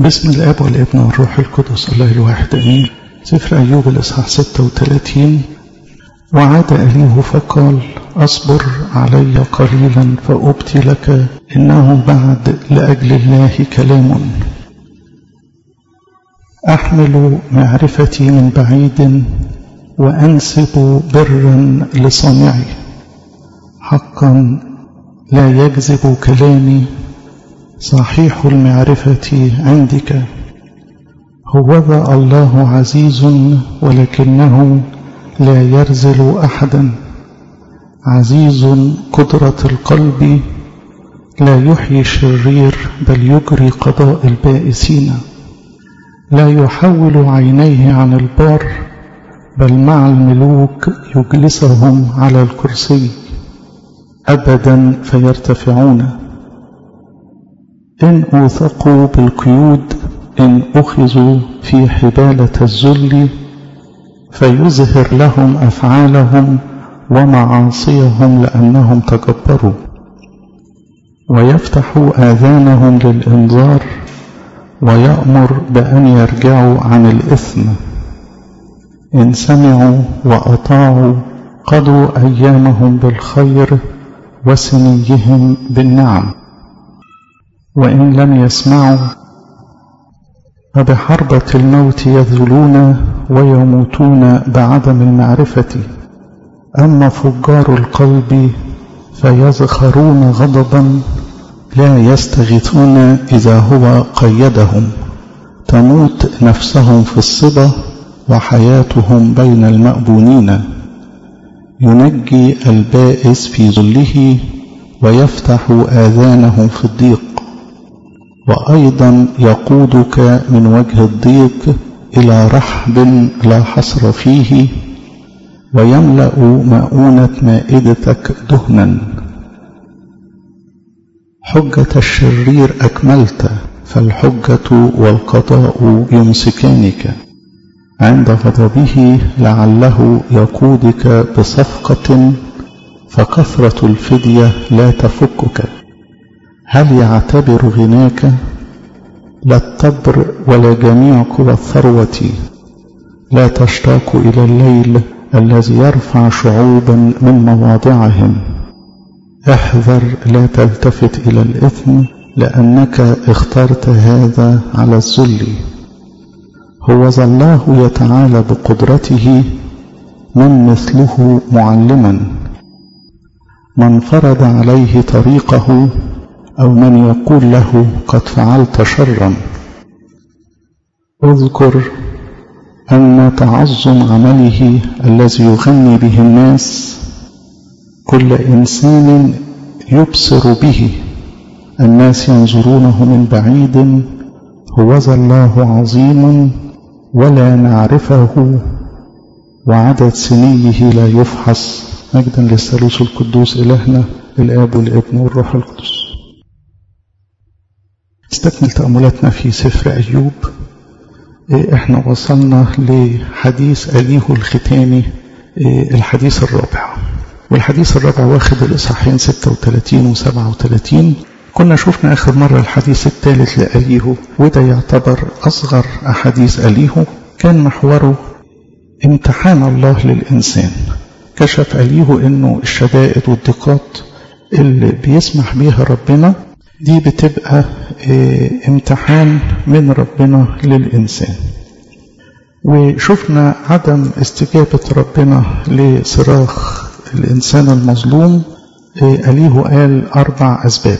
بسم الاب والابن والروح القدس الله الواحد امين سفر ايوب الاصحاح 36 وعاد اليه فقال اصبر علي قليلا فابتي لك انه بعد لاجل الله كلام احمل معرفتي من بعيد وانسب برا لصانعي حقا لا يكذب كلامي صحيح المعرفة عندك هوذا الله عزيز ولكنه لا يرزل أحدا عزيز قدرة القلب لا يحيي الشرير بل يجري قضاء البائسين لا يحول عينيه عن البار بل مع الملوك يجلسهم على الكرسي أبدا فيرتفعون إن أوثقوا بالقيود إن أخذوا في حبالة الذل فيظهر لهم أفعالهم ومعاصيهم لأنهم تكبروا ويفتح آذانهم للإنذار ويأمر بأن يرجعوا عن الإثم إن سمعوا وأطاعوا قضوا أيامهم بالخير وسنيهم بالنعم وإن لم يسمعوا فبحربة الموت يذلون ويموتون بعدم المعرفة أما فجار القلب فيزخرون غضبا لا يستغيثون إذا هو قيدهم تموت نفسهم في الصبا وحياتهم بين المأبونين ينجي البائس في ظله ويفتح آذانهم في الضيق وأيضا يقودك من وجه الضيق إلى رحب لا حصر فيه ويملأ مؤونة مائدتك دهنا حجة الشرير أكملت فالحجة والقضاء يمسكانك عند غضبه لعله يقودك بصفقة فكثرة الفدية لا تفكك هل يعتبر غناك لا التبر ولا جميع قوى الثروة لا تشتاق إلى الليل الذي يرفع شعوبا من مواضعهم احذر لا تلتفت إلى الإثم لأنك اخترت هذا على الذل هو الله يتعالى بقدرته من مثله معلما من فرض عليه طريقه أو من يقول له قد فعلت شرا اذكر أن تعظم عمله الذي يغني به الناس كل إنسان يبصر به الناس ينظرونه من بعيد هوذا الله عظيم ولا نعرفه وعدد سنيه لا يفحص مجدا للثالوث القدوس إلهنا الآب والابن والروح القدس استكمل تأملاتنا في سفر أيوب احنا وصلنا لحديث أليه الختامي الحديث الرابع والحديث الرابع واخد الإصحاحين 36 و 37 كنا شفنا آخر مرة الحديث الثالث لأليه وده يعتبر أصغر أحاديث أليه كان محوره امتحان الله للإنسان كشف أليه أنه الشدائد والضيقات اللي بيسمح بيها ربنا دي بتبقى امتحان من ربنا للإنسان وشفنا عدم استجابة ربنا لصراخ الإنسان المظلوم أليه قال أربع أسباب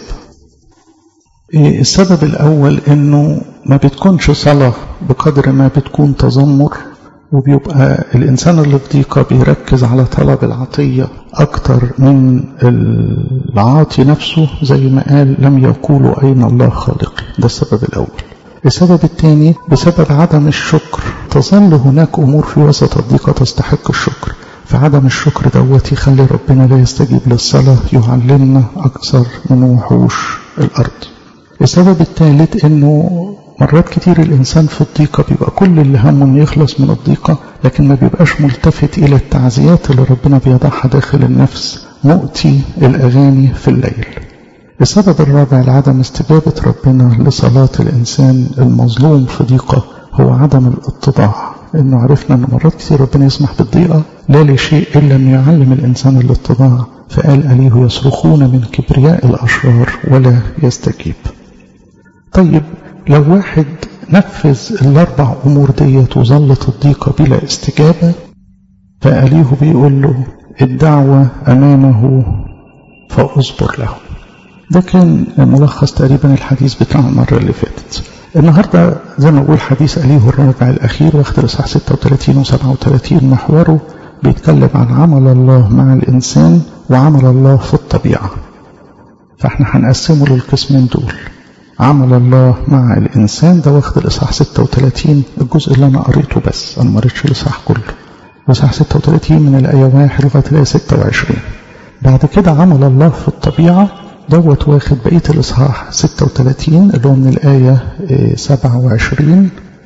السبب الأول أنه ما بتكونش صلاة بقدر ما بتكون تذمر وبيبقى الإنسان اللي في ضيقة بيركز على طلب العطية أكتر من العاطي نفسه زي ما قال لم يقولوا أين الله خالقي ده السبب الأول السبب الثاني بسبب عدم الشكر تظل هناك أمور في وسط الضيقة تستحق الشكر فعدم الشكر دوت يخلي ربنا لا يستجيب للصلاة يعلمنا أكثر من وحوش الأرض السبب الثالث أنه مرات كتير الإنسان في الضيقة بيبقى كل اللي همه إنه يخلص من الضيقة لكن ما بيبقاش ملتفت إلى التعزيات اللي ربنا بيضعها داخل النفس مؤتي الأغاني في الليل السبب الرابع لعدم استجابة ربنا لصلاة الإنسان المظلوم في ضيقة هو عدم الاتضاع إنه عرفنا إن مرات كتير ربنا يسمح بالضيقة لا لشيء إلا أن يعلم الإنسان الاتضاع فقال أليه يصرخون من كبرياء الأشرار ولا يستجيب طيب لو واحد نفذ الأربع أمور ديت وظلت الضيقة بلا استجابة فأليه بيقول له الدعوة أمامه فأصبر له ده كان ملخص تقريبا الحديث بتاع المرة اللي فاتت النهاردة زي ما بقول حديث أليه الرابع الأخير واخد الإصحاح 36 و 37 محوره بيتكلم عن عمل الله مع الإنسان وعمل الله في الطبيعة فاحنا هنقسمه للقسمين دول عمل الله مع الإنسان ده واخد الإصحاح 36 الجزء اللي أنا قريته بس أنا ما قريتش الإصحاح كله الإصحاح 36 من الآية 1 لغاية الآية 26 بعد كده عمل الله في الطبيعة دوت واخد بقية الإصحاح 36 اللي هو من الآية 27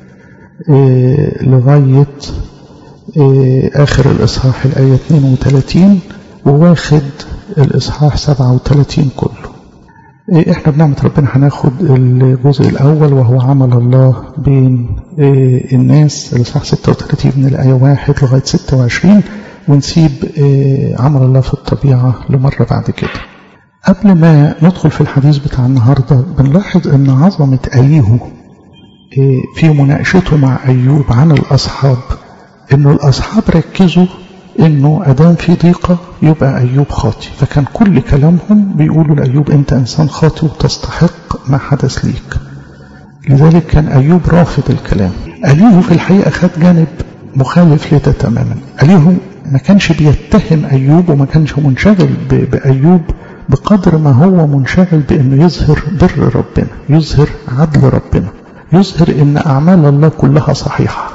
لغاية آخر الإصحاح الآية 32 وواخد الإصحاح 37 كله احنا بنعمة ربنا هناخد الجزء الأول وهو عمل الله بين الناس الإصحاح 36 من الآية 1 لغاية 26 ونسيب عمل الله في الطبيعة لمرة بعد كده قبل ما ندخل في الحديث بتاع النهاردة بنلاحظ ان عظمة أليه في مناقشته مع أيوب عن الأصحاب انه الأصحاب ركزوا انه ادام في ضيقة يبقى أيوب خاطي فكان كل كلامهم بيقولوا لأيوب انت انسان خاطي وتستحق ما حدث ليك لذلك كان أيوب رافض الكلام أليه في الحقيقة خد جانب مخالف لده تماما أليه ما كانش بيتهم أيوب وما كانش منشغل بأيوب بقدر ما هو منشغل بأنه يظهر بر ربنا يظهر عدل ربنا يظهر أن أعمال الله كلها صحيحة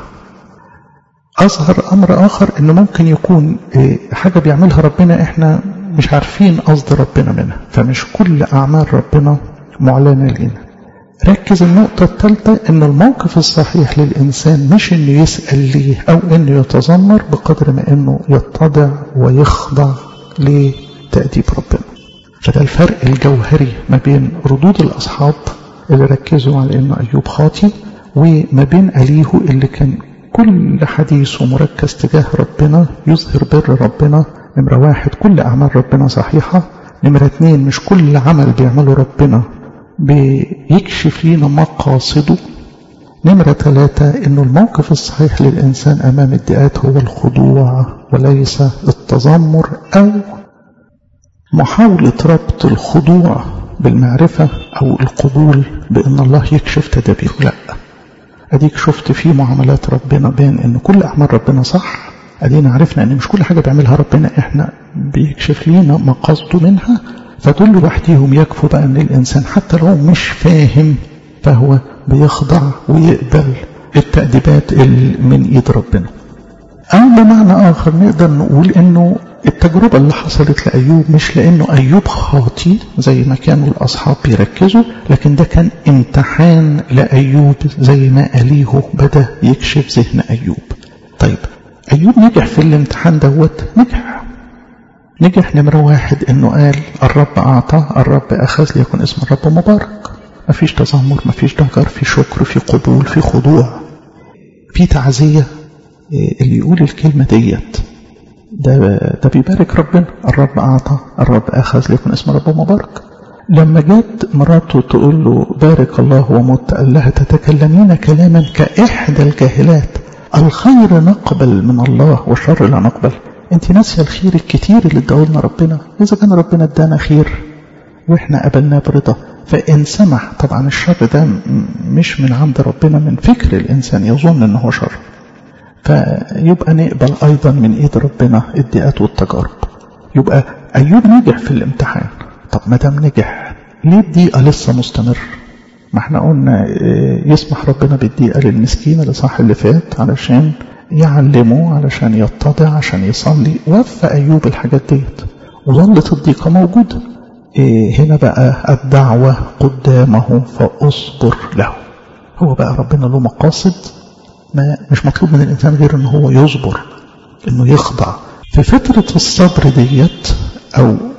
أظهر أمر آخر أنه ممكن يكون حاجة بيعملها ربنا إحنا مش عارفين قصد ربنا منها فمش كل أعمال ربنا معلنة لنا ركز النقطة الثالثة أن الموقف الصحيح للإنسان مش أنه يسأل ليه أو أنه يتذمر بقدر ما أنه يتضع ويخضع لتأديب ربنا فده الفرق الجوهري ما بين ردود الأصحاب اللي ركزوا على أنه أيوب خاطي وما بين أليه اللي كان كل حديثه مركز تجاه ربنا يظهر بر ربنا نمرة واحد كل أعمال ربنا صحيحة نمرة اتنين مش كل عمل بيعمله ربنا بيكشف لينا مقاصده نمرة ثلاثة إنه الموقف الصحيح للإنسان أمام الدئات هو الخضوع وليس التذمر أو محاولة ربط الخضوع بالمعرفة أو القبول بأن الله يكشف تدابيره لا أديك شفت في معاملات ربنا بين أن كل أعمال ربنا صح أدينا عرفنا أن مش كل حاجة بيعملها ربنا إحنا بيكشف لينا مقاصده منها فدول لوحديهم يكفوا بقى أن الإنسان حتى لو مش فاهم فهو بيخضع ويقبل التأديبات من إيد ربنا أو بمعنى آخر نقدر نقول أنه التجربة اللي حصلت لأيوب مش لأنه أيوب خاطي زي ما كانوا الأصحاب بيركزوا لكن ده كان امتحان لأيوب زي ما أليه بدأ يكشف ذهن أيوب طيب أيوب نجح في الامتحان دوت نجح نجح نمرة واحد انه قال الرب اعطى الرب اخذ ليكن اسم الرب مبارك مفيش تذمر مفيش ضجر في شكر في قبول في خضوع في تعزية اللي يقول الكلمة ديت ده, ده بيبارك ربنا الرب اعطى الرب اخذ ليكن اسم الرب مبارك لما جت مراته تقول له بارك الله ومت قال لها تتكلمين كلاما كإحدى الجاهلات الخير نقبل من الله والشر لا نقبل انت ناسيه الخير الكتير اللي اداهولنا ربنا اذا كان ربنا ادانا خير واحنا قبلناه برضا فان سمح طبعا الشر ده مش من عند ربنا من فكر الانسان يظن ان هو شر فيبقى نقبل ايضا من ايد ربنا الضيقات والتجارب يبقى ايوب نجح في الامتحان طب ما دام نجح ليه الضيقه لسه مستمر ما احنا قلنا يسمح ربنا بالضيقه للمسكين اللي صح اللي فات علشان يعلمه علشان يتضع عشان يصلي وفى أيوب الحاجات ديت وظلت الضيقة موجودة إيه هنا بقى الدعوة قدامه فأصبر له هو بقى ربنا له مقاصد ما مش مطلوب من الإنسان غير أنه هو يصبر أنه يخضع في فترة الصبر ديت أو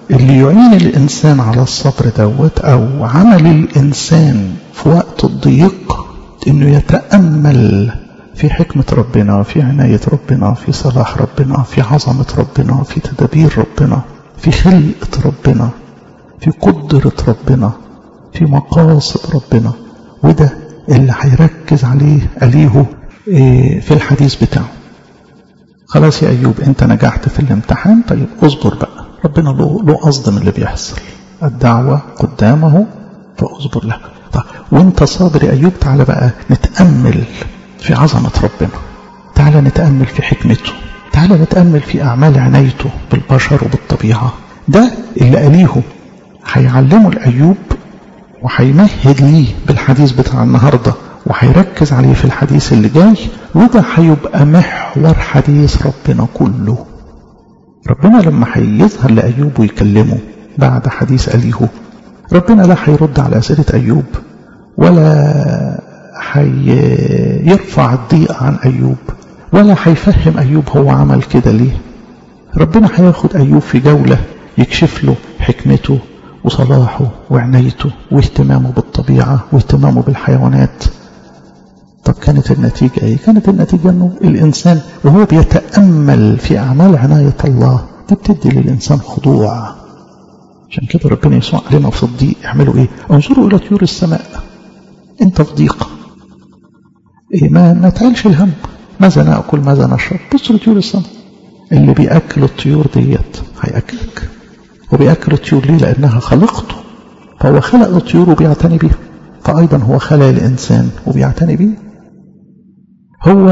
اللي يعين الإنسان على الصبر دوت أو عمل الإنسان في وقت الضيق إنه يتأمل في حكمة ربنا في عناية ربنا في صلاح ربنا في عظمة ربنا في تدابير ربنا في خلقة ربنا في قدرة ربنا في مقاصد ربنا وده اللي هيركز عليه أليه في الحديث بتاعه خلاص يا أيوب أنت نجحت في الامتحان طيب اصبر بقى ربنا له, له قصد من اللي بيحصل الدعوة قدامه فاصبر له طيب وانت صابر يا أيوب تعالى بقى نتأمل في عظمة ربنا تعالى نتأمل في حكمته تعالى نتأمل في أعمال عنايته بالبشر وبالطبيعة ده اللي أليه هيعلمه الأيوب وهيمهد ليه بالحديث بتاع النهاردة وهيركز عليه في الحديث اللي جاي وده هيبقى محور حديث ربنا كله ربنا لما هيظهر لأيوب ويكلمه بعد حديث أليه ربنا لا هيرد على أسئلة أيوب ولا هيرفع الضيق عن أيوب ولا هيفهم أيوب هو عمل كده ليه ربنا هياخد أيوب في جولة يكشف له حكمته وصلاحه وعنايته واهتمامه بالطبيعة واهتمامه بالحيوانات طب كانت النتيجة ايه كانت النتيجة انه الانسان وهو بيتأمل في اعمال عناية الله دي بتدي للانسان خضوع عشان كده ربنا يسوع علينا في الضيق اعملوا ايه انظروا الى طيور السماء انت في ضيق إيه ما ما تعالش الهم ماذا ناكل ماذا نشرب بصوا لطيور السماء اللي بياكل الطيور ديت هياكلك وبياكل الطيور ليه لانها خلقته فهو خلق الطيور وبيعتني بيها فايضا هو خلق الانسان وبيعتني بيه هو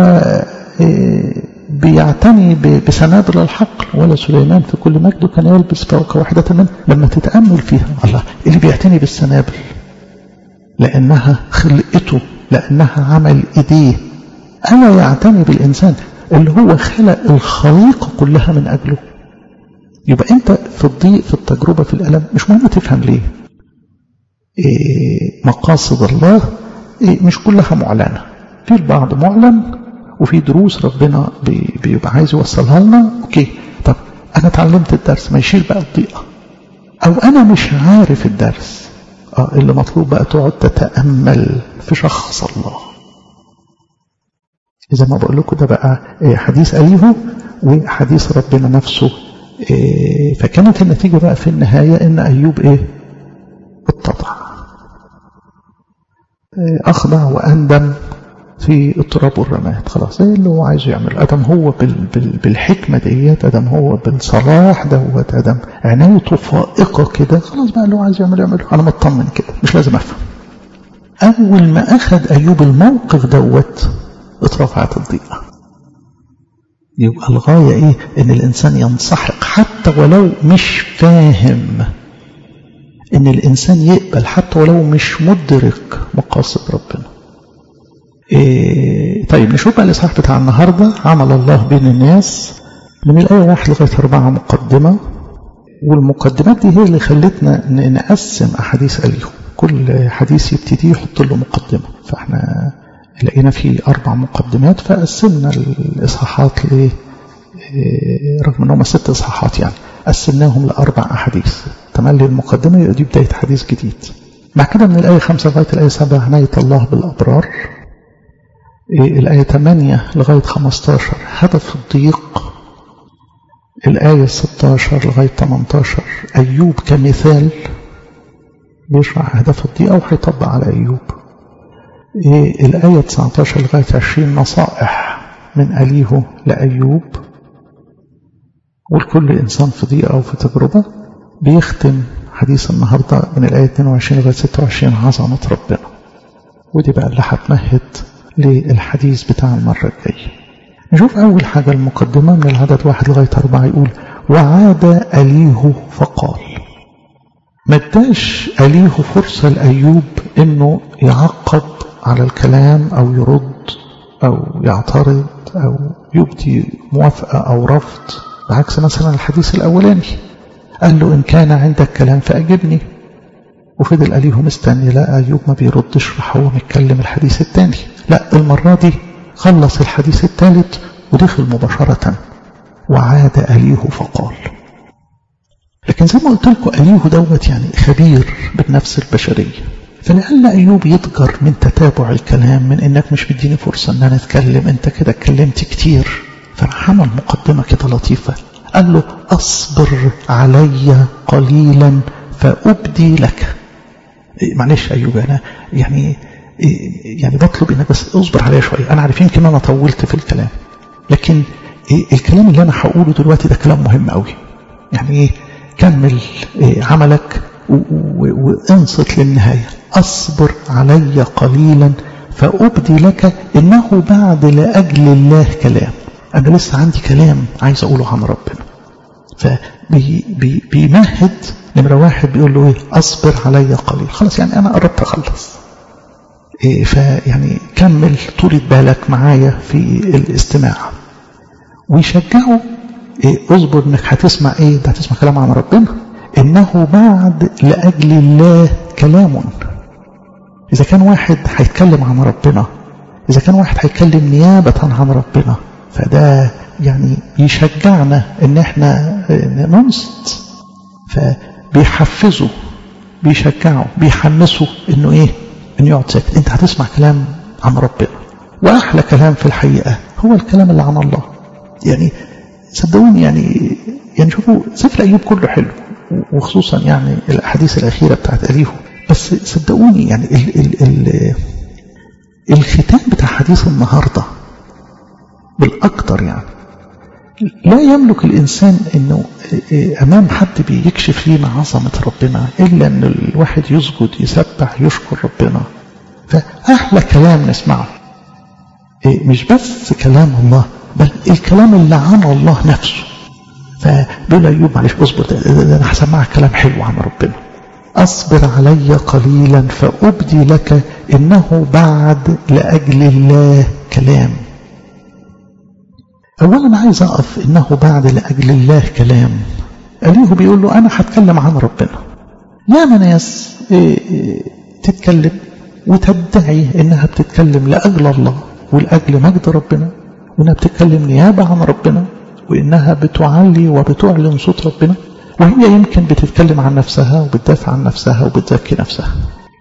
بيعتني بسنابل الحقل ولا سليمان في كل مجده كان يلبس فوق واحدة منه لما تتأمل فيها الله اللي بيعتني بالسنابل لأنها خلقته لأنها عمل إيديه ألا يعتني بالإنسان اللي هو خلق الخليقة كلها من أجله يبقى أنت في الضيق في التجربة في الألم مش مهم تفهم ليه إيه مقاصد الله إيه مش كلها معلنة في البعض معلن وفي دروس ربنا بي بيبقى عايز يوصلها لنا اوكي طب انا اتعلمت الدرس ما يشيل بقى الضيقه او انا مش عارف الدرس اه اللي مطلوب بقى تقعد تتامل في شخص الله زي ما بقول لكم ده بقى حديث أليه وحديث ربنا نفسه فكانت النتيجة بقى في النهاية ان أيوب ايه اتضع أخضع وأندم في التراب والرماد خلاص ايه اللي هو عايزه يعمله ادم هو بال بال بالحكمه ديت ادم هو بالصلاح دوت ادم عنايته فائقه كده خلاص بقى اللي هو عايز يعمله يعمله انا مطمن كده مش لازم افهم اول ما اخذ ايوب الموقف دوت اترفعت الضيقه يبقى الغايه ايه ان الانسان ينسحق حتى ولو مش فاهم ان الانسان يقبل حتى ولو مش مدرك مقاصد ربنا إيه طيب نشوف بقى الإصحاح بتاع النهاردة عمل الله بين الناس من الآية واحد لغاية أربعة مقدمة والمقدمات دي هي اللي خلتنا نقسم أحاديث أليه كل حديث يبتدي يحط له مقدمة فاحنا لقينا فيه أربع مقدمات فقسمنا الإصحاحات ل رغم أنهم ست إصحاحات يعني قسمناهم لأربع أحاديث تملي المقدمة يبقى دي بداية حديث جديد بعد كده من الآية خمسة لغاية الآية سبعة عناية الله بالأبرار الآية 8 لغاية 15 هدف الضيق الآية 16 لغاية 18 أيوب كمثال بيشرح هدف الضيق أو هيطبق على أيوب الآية 19 لغاية 20 نصائح من أليه لأيوب والكل إنسان في ضيقة أو في تجربة بيختم حديث النهاردة من الآية 22 لغاية 26 عظمة ربنا ودي بقى اللي هتمهد للحديث بتاع المرة الجاية نشوف أول حاجة المقدمة من العدد واحد لغاية أربعة يقول وعاد أليه فقال ما اداش أليه فرصة لأيوب إنه يعقب على الكلام أو يرد أو يعترض أو يبدي موافقة أو رفض بعكس مثلا الحديث الأولاني قال له إن كان عندك كلام فأجبني وفضل أليه مستني لا أيوب ما بيردش راح هو متكلم الحديث الثاني لا المرة دي خلص الحديث الثالث ودخل مباشرة وعاد أليه فقال لكن زي ما قلت لكم أليه دوت يعني خبير بالنفس البشرية فلعل أيوب يتجر من تتابع الكلام من إنك مش مديني فرصة إن أنا أتكلم أنت كده اتكلمت كتير فراح عمل مقدمة كده لطيفة قال له أصبر علي قليلا فأبدي لك إيه معلش أيوب أنا يعني إيه يعني بطلب إنك بس اصبر عليا شوية أنا عارف يمكن أنا طولت في الكلام لكن إيه الكلام اللي أنا هقوله دلوقتي ده كلام مهم قوي يعني إيه كمل إيه عملك وانصت للنهاية أصبر علي قليلا فأبدي لك إنه بعد لأجل الله كلام أنا لسه عندي كلام عايز أقوله عن ربنا فبيمهد نمرة واحد بيقول له إيه أصبر علي قليل خلاص يعني أنا قربت أخلص إيه فيعني كمل طولة بالك معايا في الاستماع ويشجعه إيه اصبر انك هتسمع ايه ده هتسمع كلام عن ربنا انه بعد لاجل الله كلام اذا كان واحد هيتكلم عن ربنا اذا كان واحد هيتكلم نيابة عن ربنا فده يعني يشجعنا ان احنا ننصت فبيحفزه بيشجعه بيحمسه انه ايه انه يقعد ساكت انت هتسمع كلام عن ربنا واحلى كلام في الحقيقة هو الكلام اللي عن الله يعني صدقوني يعني يعني شوفوا سفر أيوب كله حلو وخصوصا يعني الأحاديث الأخيرة بتاعت أليهو بس صدقوني يعني ال ال ال الختام بتاع حديث النهاردة بالأكتر يعني لا يملك الإنسان أنه أمام حد بيكشف لنا عظمة ربنا إلا أن الواحد يسجد يسبح يشكر ربنا فأحلى كلام نسمعه مش بس كلام الله بل الكلام اللي عن الله نفسه فبيقول أيوب معلش اصبر ده, ده أنا هسمعك كلام حلو عن ربنا أصبر علي قليلا فأبدي لك إنه بعد لأجل الله كلام أولا عايز أقف إنه بعد لأجل الله كلام أليه بيقول له أنا هتكلم عن ربنا يا ناس تتكلم وتدعي إنها بتتكلم لأجل الله ولأجل مجد ربنا وإنها بتتكلم نيابة عن ربنا وإنها بتعلي وبتعلن صوت ربنا وهي يمكن بتتكلم عن نفسها وبتدافع عن نفسها وبتزكي نفسها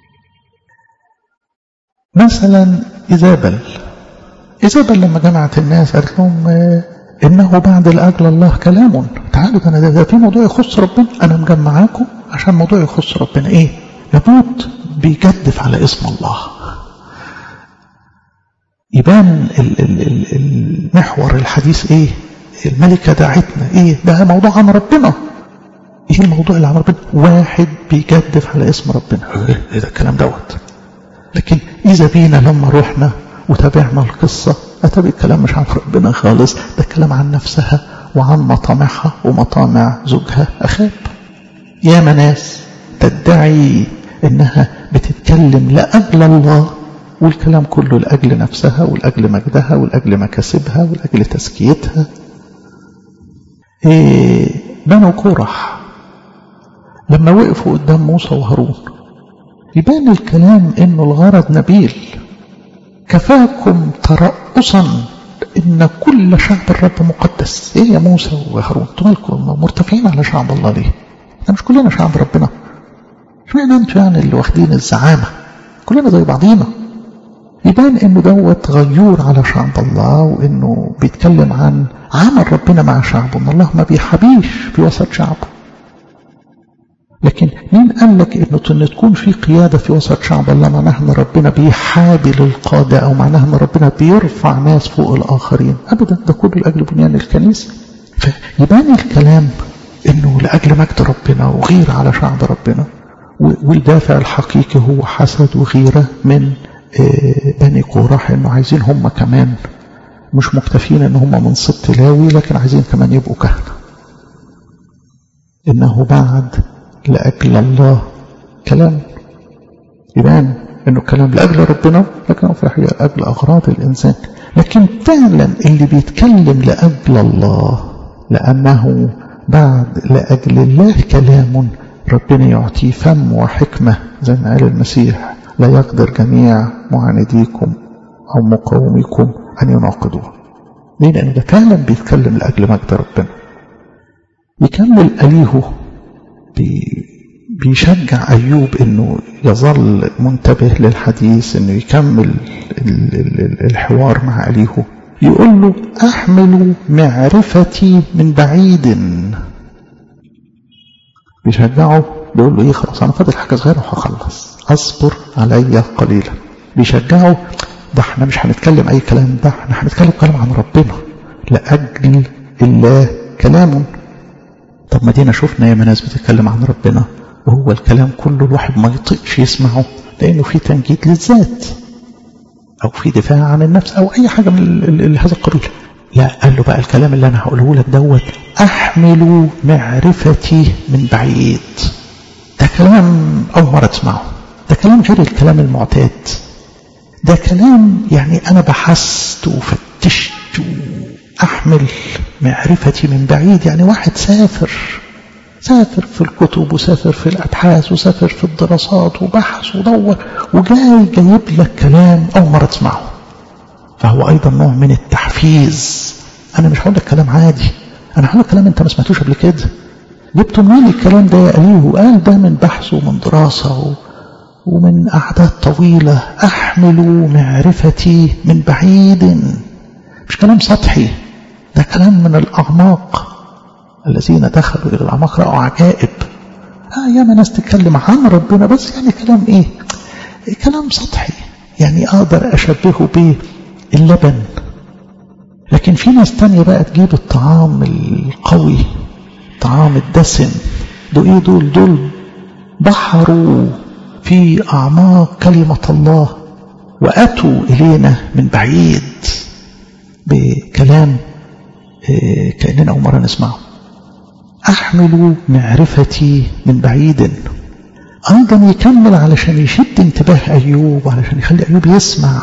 مثلا إيزابل إيزابل لما جمعت الناس قالت لهم إنه بعد الأجل الله كلام تعالوا أنا ده, ده في موضوع يخص ربنا أنا مجمعاكم عشان موضوع يخص ربنا إيه لابد بيجدف على اسم الله يبان المحور الحديث ايه الملكة دعتنا ايه ده موضوع عن ربنا ايه الموضوع اللي عن ربنا واحد بيجدف على اسم ربنا ايه ده الكلام دوت لكن اذا بينا لما رحنا وتابعنا القصة اتى الكلام مش عن ربنا خالص ده الكلام عن نفسها وعن مطامعها ومطامع زوجها اخاب يا ناس تدعي انها بتتكلم لاجل الله والكلام كله لأجل نفسها ولأجل مجدها ولأجل مكاسبها ولأجل تزكيتها إيه بنو كورح لما وقفوا قدام موسى وهارون يبان الكلام انه الغرض نبيل كفاكم ترأسا ان كل شعب الرب مقدس ايه يا موسى وهارون انتوا مالكم مرتفعين على شعب الله ليه احنا مش كلنا شعب ربنا اشمعنى انتوا يعني اللي واخدين الزعامه كلنا زي بعضينا يبان انه دوت غيور على شعب الله وانه بيتكلم عن عمل ربنا مع شعبه ان الله ما بيحبيش في وسط شعبه لكن مين قال لك انه ان تكون في قياده في وسط شعب الله معناها ان ربنا بيحابي للقاده او معناها ان ربنا بيرفع ناس فوق الاخرين ابدا ده كله لاجل بنيان الكنيسه فيبان الكلام انه لاجل مجد ربنا وغيره على شعب ربنا والدافع الحقيقي هو حسد وغيره من بني قوراح انه عايزين هم كمان مش مكتفين ان هم من سبط لاوي لكن عايزين كمان يبقوا كهنة انه بعد لاجل الله كلام يبان انه كلام لاجل ربنا لكنه في الحقيقه لاجل اغراض الانسان لكن فعلا اللي بيتكلم لاجل الله لانه بعد لاجل الله كلام ربنا يعطيه فم وحكمه زي ما قال المسيح لا يقدر جميع معانديكم أو مقاوميكم أن يناقضوه ليه لأن ده فعلا بيتكلم لأجل مجد ربنا يكمل أليهو بيشجع أيوب أنه يظل منتبه للحديث أنه يكمل الحوار مع أليهو يقول له أحمل معرفتي من بعيد بيشجعه بيقول له إيه خلاص أنا فاضل حاجة صغيرة وهخلص أصبر عليا قليلا بيشجعه ده احنا مش هنتكلم أي كلام ده احنا هنتكلم كلام عن ربنا لأجل الله كلام طب ما دينا شفنا ياما ناس بتتكلم عن ربنا وهو الكلام كله الواحد ما يطيقش يسمعه لأنه في تنجيد للذات أو في دفاع عن النفس أو أي حاجة من هذا القبيل لا قال له بقى الكلام اللي أنا هقوله لك دوت أحمل معرفتي من بعيد ده كلام أول مرة تسمعه ده كلام غير الكلام المعتاد ده كلام يعني أنا بحثت وفتشت أحمل معرفتي من بعيد يعني واحد سافر سافر في الكتب وسافر في الأبحاث وسافر في الدراسات وبحث ودور وجاي جايب لك كلام أول مرة تسمعه فهو أيضا نوع من التحفيز أنا مش هقول لك كلام عادي أنا هقول لك كلام أنت ما سمعتوش قبل كده جبت منين الكلام ده يا أليه قال ده من بحث ومن دراسة ومن أعداد طويلة أحمل معرفتي من بعيد مش كلام سطحي ده كلام من الأعماق الذين دخلوا إلى الأعماق رأوا عجائب آه ياما ناس تتكلم عن ربنا بس يعني كلام إيه كلام سطحي يعني أقدر أشبهه باللبن لكن في ناس تانية بقى تجيب الطعام القوي الطعام الدسم دول إيه دول دول بحروا في أعماق كلمة الله وأتوا إلينا من بعيد بكلام كأننا أول مرة نسمعه أحمل معرفتي من بعيد أيضا يكمل علشان يشد انتباه أيوب وعلشان يخلي أيوب يسمع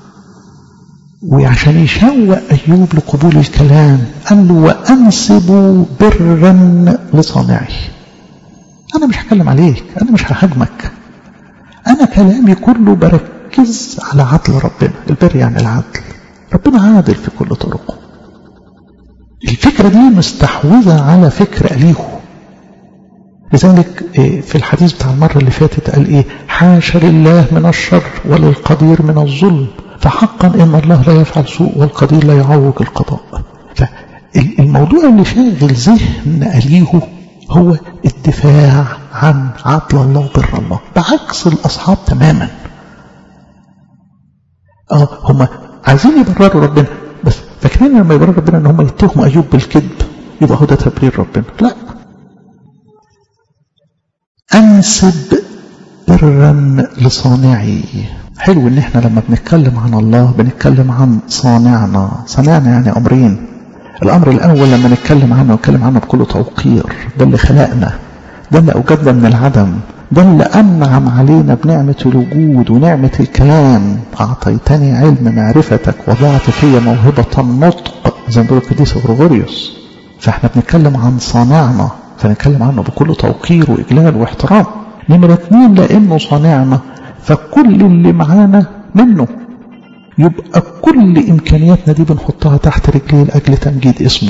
وعشان يشوق أيوب لقبول الكلام قال له وأنسب برا لصانعي أنا مش هكلم عليك أنا مش ههاجمك أنا كلامي كله بركز على عدل ربنا البر يعني العدل ربنا عادل في كل طرقه الفكرة دي مستحوذة على فكر أليهو لذلك في الحديث بتاع المرة اللي فاتت قال إيه حاشا لله من الشر وللقدير من الظلم فحقا إن الله لا يفعل سوء والقدير لا يعوج القضاء فالموضوع اللي شاغل ذهن أليهو هو الدفاع عن عدل الله وبر الله بعكس الأصحاب تماما اه هم عايزين يبرروا ربنا بس فاكرين لما يبرر ربنا ان هم يتهموا ايوب بالكذب يبقى هو ده تبرير ربنا لا انسب برا لصانعي حلو ان احنا لما بنتكلم عن الله بنتكلم عن صانعنا صانعنا يعني امرين الامر الاول لما نتكلم عنه نتكلم عنه بكل توقير ده اللي خلقنا ده اللي اوجدنا من العدم ده اللي أنعم علينا بنعمة الوجود ونعمة الكلام أعطيتني علم معرفتك وضعت في موهبة النطق زي ما بيقول القديس غريغوريوس فاحنا بنتكلم عن صانعنا فنتكلم عنه بكل توقير وإجلال واحترام نمرة اتنين لأنه صانعنا فكل اللي معانا منه يبقى كل إمكانياتنا دي بنحطها تحت رجليه لأجل تمجيد اسمه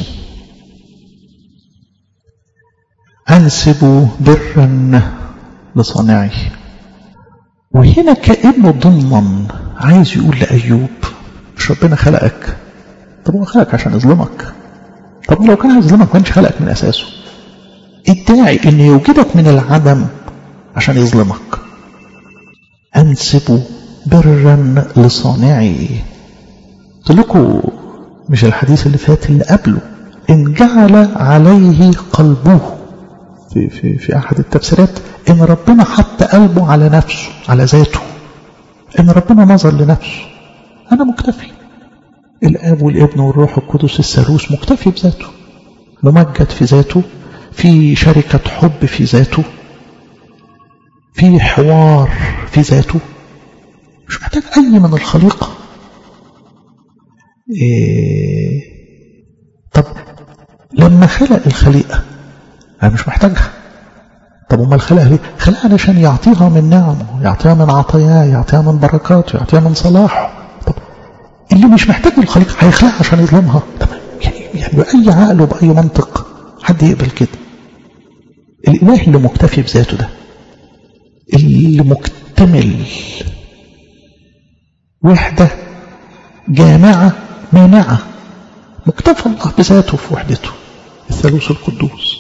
أنسب برا لصانعي وهنا كأنه ضمن عايز يقول لأيوب مش ربنا خلقك طب هو خلقك عشان يظلمك طب لو كان عايز يظلمك ما كانش خلقك من أساسه ادعي ان يوجدك من العدم عشان يظلمك أنسب برا لصانعي قلت لكم مش الحديث اللي فات اللي قبله إن جعل عليه قلبه في, في, في أحد التفسيرات إن ربنا حط قلبه على نفسه على ذاته إن ربنا نظر لنفسه أنا مكتفي الآب والابن والروح القدس الثالوث مكتفي بذاته ممجد في ذاته في شركة حب في ذاته في حوار في ذاته مش محتاج أي من الخليقة إيه طب لما خلق الخليقة أنا مش محتاجها طب وما خلقها ليه؟ خلقها علشان يعطيها من نعمه يعطيها من عطاياه يعطيها من بركاته يعطيها من صلاحه طب اللي مش محتاج الخليقة هيخلقها عشان يظلمها طب يعني, يعني بأي عقل وبأي منطق حد يقبل كده الإله اللي مكتفي بذاته ده اللي مكتمل وحدة جامعة مانعة مكتفى الله بذاته في وحدته الثالوث القدوس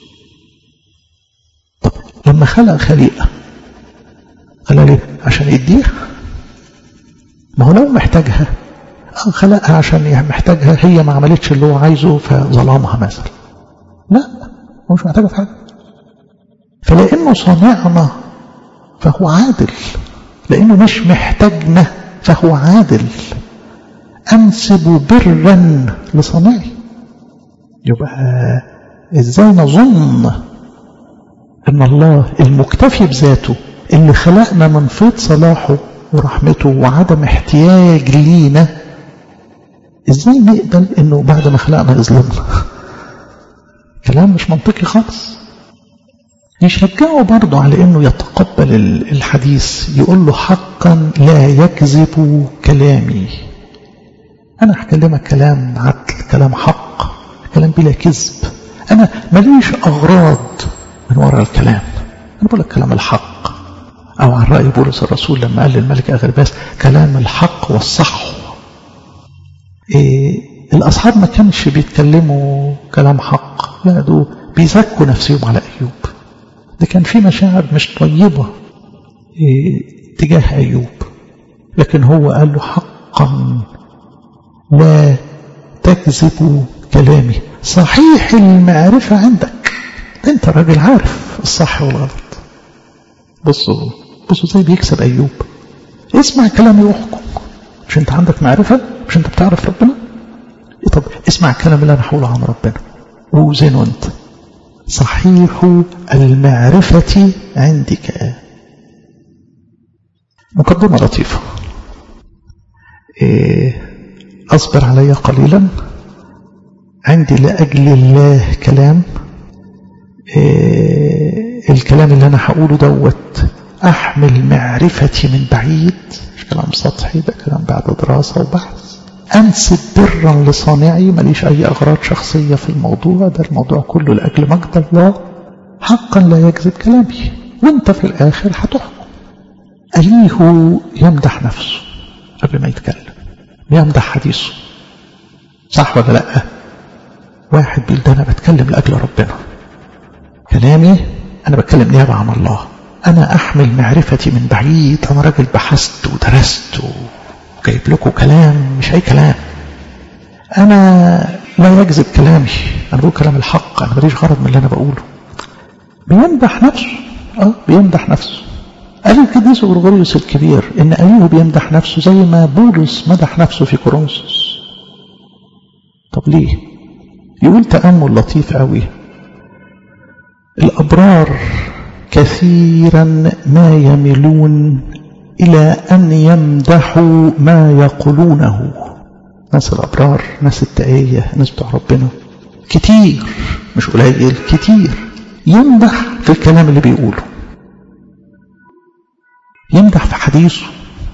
طب لما خلق خليقة خلق ليه عشان يديها ما هو لو محتاجها اه خلقها عشان محتاجها هي ما عملتش اللي هو عايزه فظلمها مثلا لا هو مش محتاجها في حاجة فلأنه صانعنا فهو عادل لأنه مش محتاجنا فهو عادل أنسب برا لصانعي يبقى ازاي نظن ان الله المكتفي بذاته اللي خلقنا من فيض صلاحه ورحمته وعدم احتياج لينا ازاي نقبل انه بعد ما خلقنا يظلمنا كلام مش منطقي خالص يشجعه برضه على انه يتقبل الحديث يقول له حقا لا يكذب كلامي انا هكلمك كلام عدل كلام حق كلام بلا كذب انا ماليش اغراض من وراء الكلام انا بقول لك كلام الحق او عن راي بولس الرسول لما قال للملك اغرباس كلام الحق والصح إيه الاصحاب ما كانش بيتكلموا كلام حق لا دول بيزكوا نفسهم على ايوب ده كان في مشاعر مش طيبه إيه تجاه ايوب لكن هو قال له حقا لا تكذب كلامي صحيح المعرفة عندك انت راجل عارف الصح والغلط بصوا بصوا زي بيكسب ايوب اسمع كلامي واحكم مش انت عندك معرفة مش انت بتعرف ربنا إيه طب اسمع الكلام اللي انا هقوله عن ربنا وزنه انت صحيح المعرفة عندك مقدمة لطيفة إيه أصبر علي قليلا عندي لأجل الله كلام إيه الكلام اللي أنا هقوله دوت أحمل معرفتي من بعيد مش كلام سطحي ده كلام بعد دراسة وبحث أنسب برا لصانعي ماليش أي أغراض شخصية في الموضوع ده الموضوع كله لأجل مجد الله حقا لا يكذب كلامي وانت في الآخر هتحكم أليه يمدح نفسه قبل ما يتكلم يمدح حديثه صح ولا لا واحد بيقول ده انا بتكلم لاجل ربنا كلامي انا بتكلم نيابه عن الله انا احمل معرفتي من بعيد انا راجل بحثت ودرست وجايب لكم كلام مش اي كلام انا لا يكذب كلامي انا بقول كلام الحق انا ماليش غرض من اللي انا بقوله بيمدح نفسه اه بيمدح نفسه قال القديس غرغوريوس الكبير ان ايوب بيمدح نفسه زي ما بولس مدح نفسه في كورنثوس طب ليه يقول تامل لطيف قوي الابرار كثيرا ما يميلون الى ان يمدحوا ما يقولونه ناس الابرار ناس التقيه ناس بتوع ربنا كتير مش قليل كتير يمدح في الكلام اللي بيقوله يمدح في حديثه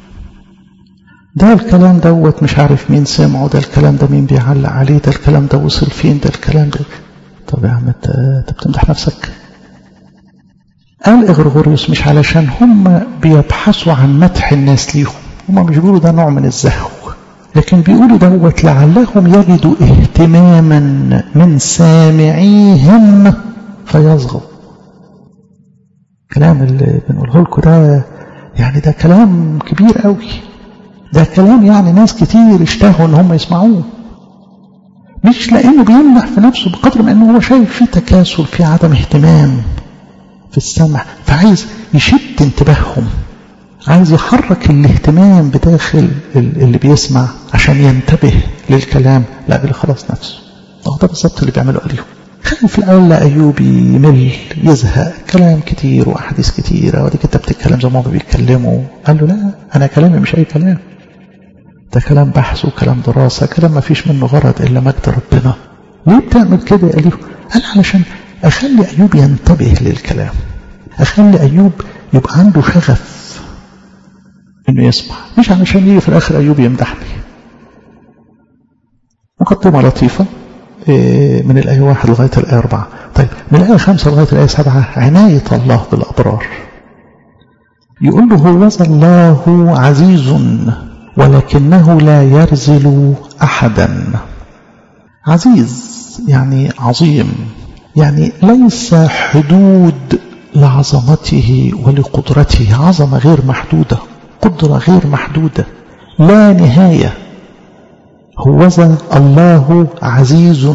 ده الكلام دوت مش عارف مين سمعه ده الكلام ده مين بيعلق عليه ده الكلام ده وصل فين ده الكلام ده طب يا عم انت بتمدح نفسك قال اغرغوريوس مش علشان هم بيبحثوا عن مدح الناس ليهم هم مش بيقولوا ده نوع من الزهو لكن بيقولوا دوت لعلهم يجدوا اهتماما من سامعيهم فيصغوا الكلام اللي بنقوله لكم ده يعني ده كلام كبير قوي ده كلام يعني ناس كتير اشتهوا ان هم يسمعوه مش لانه بيمدح في نفسه بقدر ما انه هو شايف فيه تكاسل في عدم اهتمام في السمع فعايز يشد انتباههم عايز يحرك الاهتمام بداخل اللي بيسمع عشان ينتبه للكلام لاجل خلاص نفسه هو ده بالظبط اللي بيعمله عليهم خايف الأول أيوب يمل يزهق كلام كتير وأحاديث كتيرة وديك أنت بتتكلم زي ما هم بيتكلموا قال له لا أنا كلامي مش أي كلام ده كلام بحث وكلام دراسة كلام ما فيش منه غرض إلا مجد ربنا ليه بتعمل كده يا أليف قال علشان أخلي أيوب ينتبه للكلام أخلي أيوب يبقى عنده شغف إنه يسمع مش علشان يجي في الآخر أيوب يمدحني مقدمة لطيفة من الآية واحد لغاية الآية أربعة طيب من الآية خمسة لغاية الآية سبعة عناية الله بالأبرار يقول له هو الله عزيز ولكنه لا يرزل أحدا عزيز يعني عظيم يعني ليس حدود لعظمته ولقدرته عظمة غير محدودة قدرة غير محدودة لا نهاية هوذا الله عزيز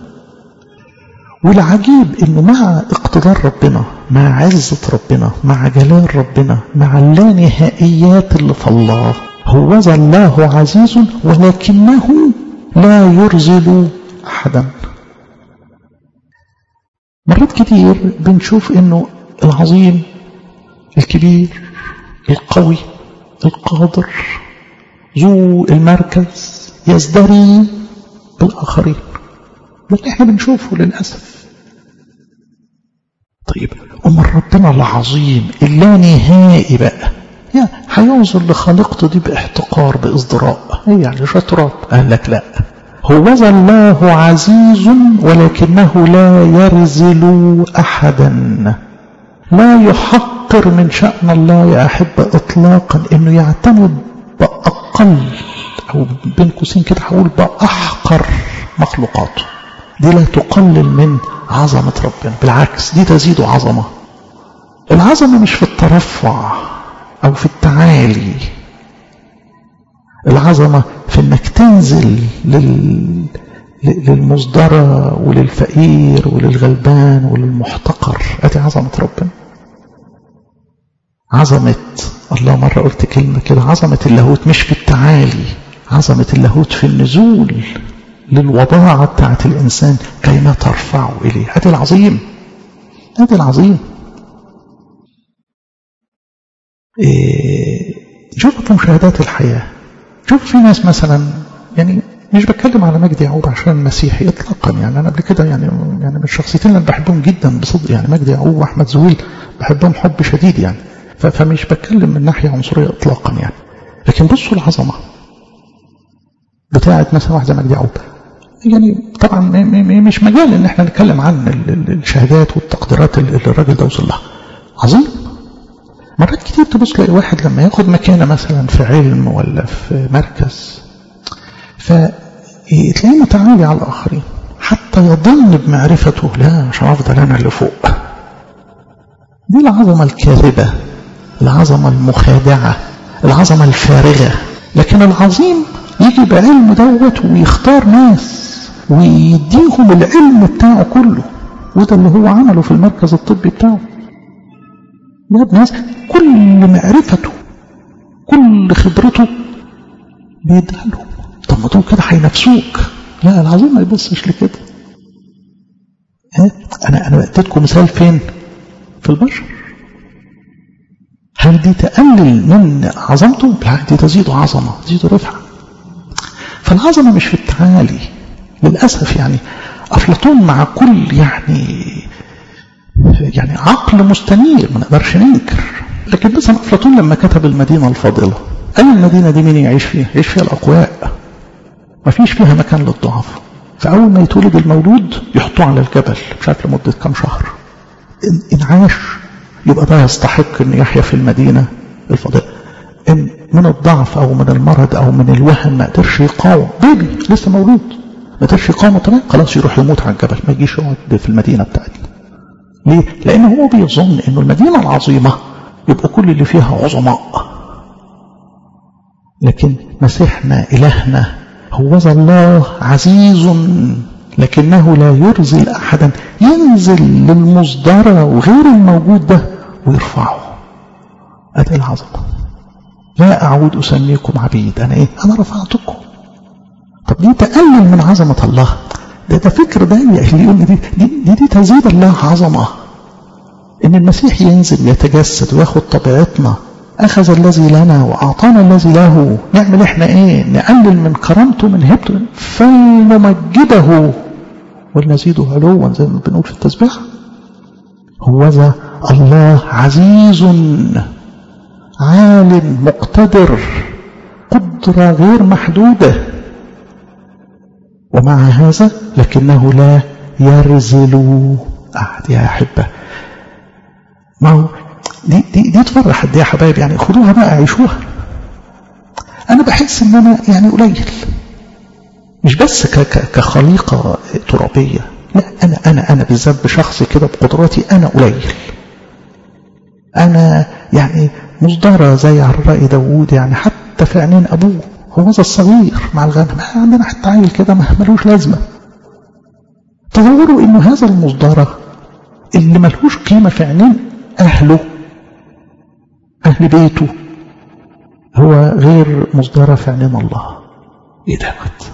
والعجيب انه مع اقتدار ربنا مع عزة ربنا مع جلال ربنا مع اللانهائيات اللي في الله هوذا الله عزيز ولكنه لا يرزل احدا مرات كتير بنشوف انه العظيم الكبير القوي القادر ذو المركز يزدري بالآخرين ده اللي احنا بنشوفه للأسف طيب أمر ربنا العظيم اللانهائي بقى يعني هينظر لخالقته دي باحتقار بإصدراء هي يعني شوية تراب قال لك لا هوذا الله عزيز ولكنه لا يرزل أحدا لا يحقر من شأن الله يا أحبة إطلاقا إنه يعتمد بأقل أو بين قوسين كده هقول بأحقر مخلوقاته دي لا تقلل من عظمة ربنا بالعكس دي تزيد عظمة العظمة مش في الترفع أو في التعالي العظمة في انك تنزل لل... للمصدرة وللفقير وللغلبان وللمحتقر ادي عظمة ربنا عظمة الله مرة قلت كلمة كده عظمة اللاهوت مش في التعالي عظمة اللاهوت في النزول للوضاعة بتاعت الإنسان كيما ترفعه إليه هذا العظيم هذا العظيم إيه شوفوا في مشاهدات الحياة شوف في ناس مثلا يعني مش بتكلم على مجدي يعقوب عشان مسيحي اطلاقا يعني انا قبل كده يعني يعني من الشخصيتين اللي بحبهم جدا بصدق يعني مجدي يعقوب واحمد زويل بحبهم حب شديد يعني فمش بتكلم من ناحيه عنصريه اطلاقا يعني لكن بصوا العظمه بتاعه مثلا واحد زي مجدي يعقوب يعني طبعا مش مجال ان احنا نتكلم عن الشهادات والتقديرات اللي الراجل ده وصل لها عظيم مرات كتير تبص تلاقي واحد لما ياخد مكانة مثلا في علم ولا في مركز فتلاقيه متعالي على الآخرين حتى يظن بمعرفته لا عشان أفضل أنا اللي فوق دي العظمة الكاذبة العظمة المخادعة العظمة الفارغة لكن العظيم يجي بعلم دوت ويختار ناس ويديهم العلم بتاعه كله وده اللي هو عمله في المركز الطبي بتاعه جاب ناس كل معرفته كل خبرته بيديها لهم طب ما دول كده هينافسوك لا العظيم ما يبصش لكده ها انا انا اديتكم مثال فين في البشر هل دي تقلل من عظمته لا دي تزيد عظمه تزيد رفعه فالعظمه مش في التعالي للاسف يعني افلاطون مع كل يعني يعني عقل مستنير ما نقدرش ننكر لكن مثلا افلاطون لما كتب المدينه الفاضله قال المدينه دي مين يعيش فيها؟ يعيش فيها الاقوياء ما فيش فيها مكان للضعف فاول ما يتولد المولود يحطوه على الجبل مش عارف لمده كام شهر ان, إن عاش يبقى ده يستحق ان يحيا في المدينه الفاضله ان من الضعف او من المرض او من الوهن ما قدرش يقاوم بيبي لسه مولود ما قدرش يقاوم طبعا خلاص يروح يموت على الجبل ما يجيش يقعد في المدينه بتاعتنا ليه؟ لأنه هو بيظن أنه المدينة العظيمة يبقى كل اللي فيها عظماء لكن مسيحنا إلهنا هوذا الله عزيز لكنه لا يرزل أحدا ينزل للمصدرة وغير الموجود ده ويرفعه أدي العظمة لا أعود أسميكم عبيد أنا إيه أنا رفعتكم طب دي تقلل من عظمة الله ده ده فكر ضيق اللي يقول دي دي, دي دي تزيد الله عظمة إن المسيح ينزل يتجسد وياخد طبيعتنا أخذ الذي لنا وأعطانا الذي له نعمل إحنا إيه نقلل من كرامته من هبته فلنمجده ونزيده علوا زي ما بنقول في التسبيح هوذا الله عزيز عالم مقتدر قدرة غير محدودة ومع هذا لكنه لا يرزل أحد يا أحبة ما هو دي, دي, دي تفرح قد يا حبايب يعني خدوها بقى عيشوها أنا بحس إن أنا يعني قليل مش بس ك ك كخليقة ترابية لا أنا أنا أنا بالذات بشخصي كده بقدراتي أنا قليل أنا يعني مصدرة زي عراء داوود يعني حتى في عينين أبوه هو ذا الصغير مع الغنم عندنا حتى عيل كده ما ملوش لازمة تصوروا إنه هذا المصدرة اللي ملهوش قيمة في عينين أهله أهل بيته هو غير مصدرة في عينين الله إيه دوت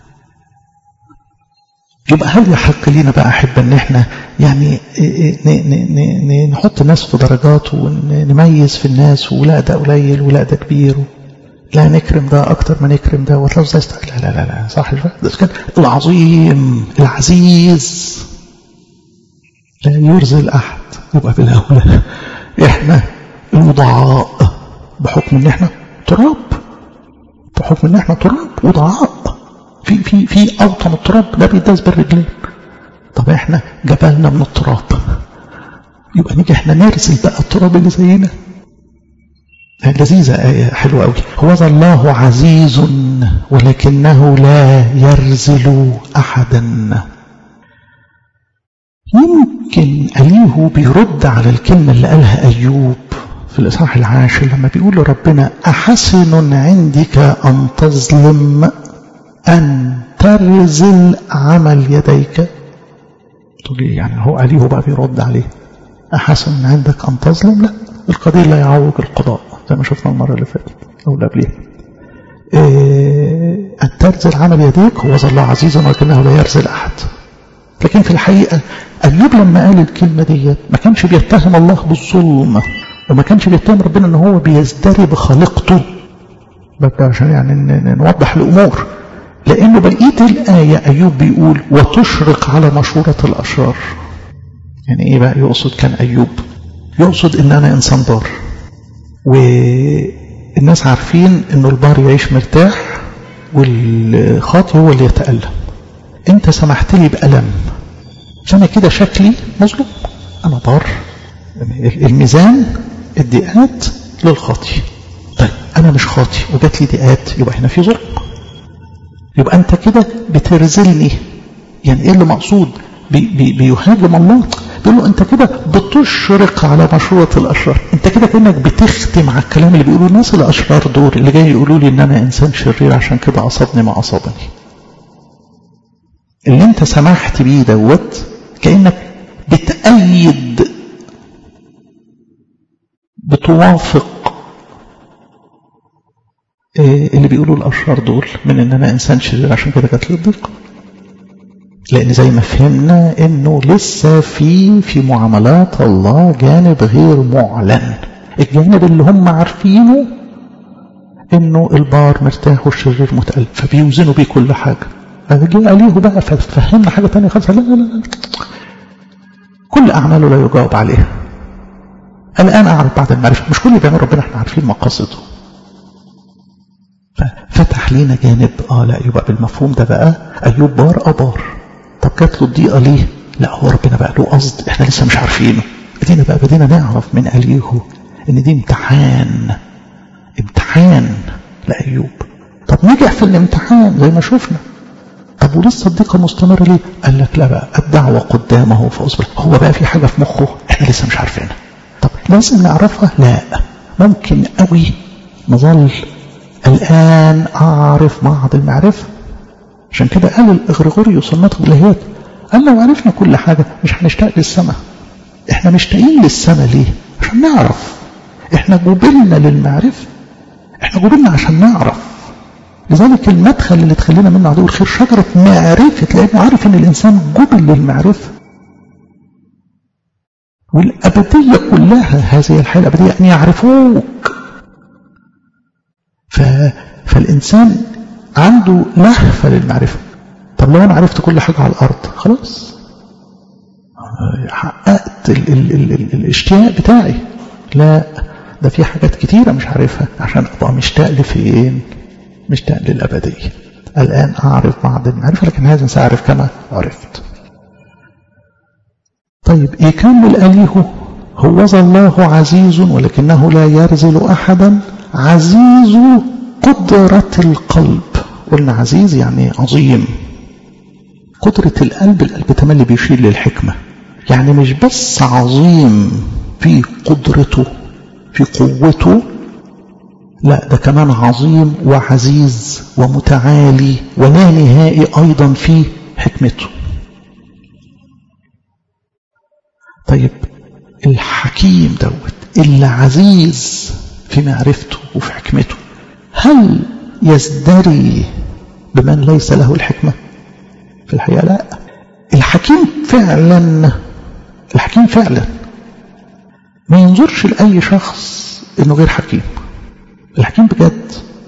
يبقى هل يحق لينا بقى أحب أن احنا يعني نحط الناس في درجات ونميز في الناس ولا ده قليل ولا ده كبير لا نكرم ده أكتر ما نكرم ده وتلاقوا زي لا لا لا لا صح ده كان العظيم العزيز لا يرزل أحد يبقى بالأولى إحنا الوضعاء بحكم إن إحنا تراب بحكم إن إحنا تراب وضعاء في في في أوطن التراب ده بيداس بالرجلين طب إحنا جبلنا من التراب يبقى نيجي إحنا نرسل بقى التراب اللي زينا لذيذة آية حلوة أوي هو ذا الله عزيز ولكنه لا يرزل أحدا يمكن أليه بيرد على الكلمة اللي قالها أيوب في الإصحاح العاشر لما بيقول لربنا أحسن عندك أن تظلم أن ترزل عمل يديك تقول يعني هو أليه بقى بيرد عليه أحسن عندك أن تظلم لا القضية لا يعوج القضاء زي ما شفنا المرة اللي فاتت أو اللي قبلها إيه أن ترزل عمل يديك هو ذا الله عزيز ولكنه لا يرزل أحد لكن في الحقيقة أيوب لما قال الكلمة ديت ما كانش بيتهم الله بالظلم وما كانش بيتهم ربنا ان هو بيزدري بخالقته عشان يعني نوضح الأمور لأنه بقية الآية أيوب بيقول وتشرق على مشورة الأشرار يعني إيه بقى يقصد كان أيوب يقصد إن أنا إنسان بار والناس عارفين إنه البار يعيش مرتاح والخاطي هو اللي يتألم أنت سمحت لي بألم فأنا كده شكلي مظلوم أنا بار الميزان الدقات للخاطي طيب أنا مش خاطي وجات لي دقات يبقى هنا في ظلم يبقى أنت كده بترزلني يعني إيه اللي مقصود بي بي بيهاجم الله بيقول له أنت كده بتشرق على مشروع الأشرار أنت كده كأنك بتختم على الكلام اللي بيقولوا الناس الأشرار دول اللي جاي يقولوا لي إن أنا إنسان شرير عشان كده أصابني ما أصابني اللي أنت سمحت بيه دوت كأنك بتأيد بتوافق اللي بيقولوا الأشرار دول من إن أنا إنسان شرير عشان كده جات لي الضيق لأن زي ما فهمنا إنه لسه في في معاملات الله جانب غير معلن الجانب اللي هم عارفينه إنه البار مرتاح والشرير متألم فبيوزنوا بيه كل حاجة جه عليه بقى ففهمنا حاجة تانية خالص لا لا لا كل أعماله لا يجاوب عليها الآن أعرف بعد المعرفة مش كل اللي بيعمل ربنا احنا عارفين مقاصده ففتح لينا جانب اه لا يبقى بالمفهوم ده بقى أيوب بار أو بار طب جات له الضيقة ليه لا هو ربنا بقى له قصد احنا لسه مش عارفينه بدينا بقى بدينا نعرف من أليه ان دي امتحان امتحان لأيوب طب نجح في الامتحان زي ما شفنا طب ولسه الضيقة مستمرة ليه قال لك لا بقى الدعوة قدامه فاصبر هو بقى في حاجة في مخه احنا لسه مش عارفينها طب لازم نعرفها لا ممكن قوي نظل الآن أعرف بعض المعرفة عشان كده قال الإغريغوريوس الناطق بالهيات قال لو عرفنا كل حاجة مش هنشتاق للسماء احنا مشتاقين للسماء ليه عشان نعرف احنا جبلنا للمعرفة احنا جبلنا عشان نعرف لذلك المدخل اللي تخلينا منه عدو الخير شجرة معرفة لأنه عارف ان الإنسان جبل للمعرفة والأبدية كلها هذه الحياة الأبدية أن يعرفوك ف... فالإنسان عنده لهفة للمعرفة طب لو أنا عرفت كل حاجة على الأرض خلاص حققت ال... ال... ال... ال... الاشتياق بتاعي لا ده في حاجات كتيرة مش عارفها عشان أبقى مشتاق لفين مشتاق للأبدية الآن أعرف بعض المعرفة لكن هذا سأعرف كما عرفت طيب يكمل أليه هو الله عزيز ولكنه لا يرزل أحدا عزيز قدرة القلب قلنا عزيز يعني عظيم قدرة القلب القلب تملي بيشير للحكمة يعني مش بس عظيم في قدرته في قوته لا ده كمان عظيم وعزيز ومتعالي ولا نهائي أيضا في حكمته طيب الحكيم دوت اللي عزيز في معرفته وفي حكمته هل يزدري بمن ليس له الحكمة في الحقيقة لا الحكيم فعلا الحكيم فعلا ما ينظرش لأي شخص انه غير حكيم الحكيم بجد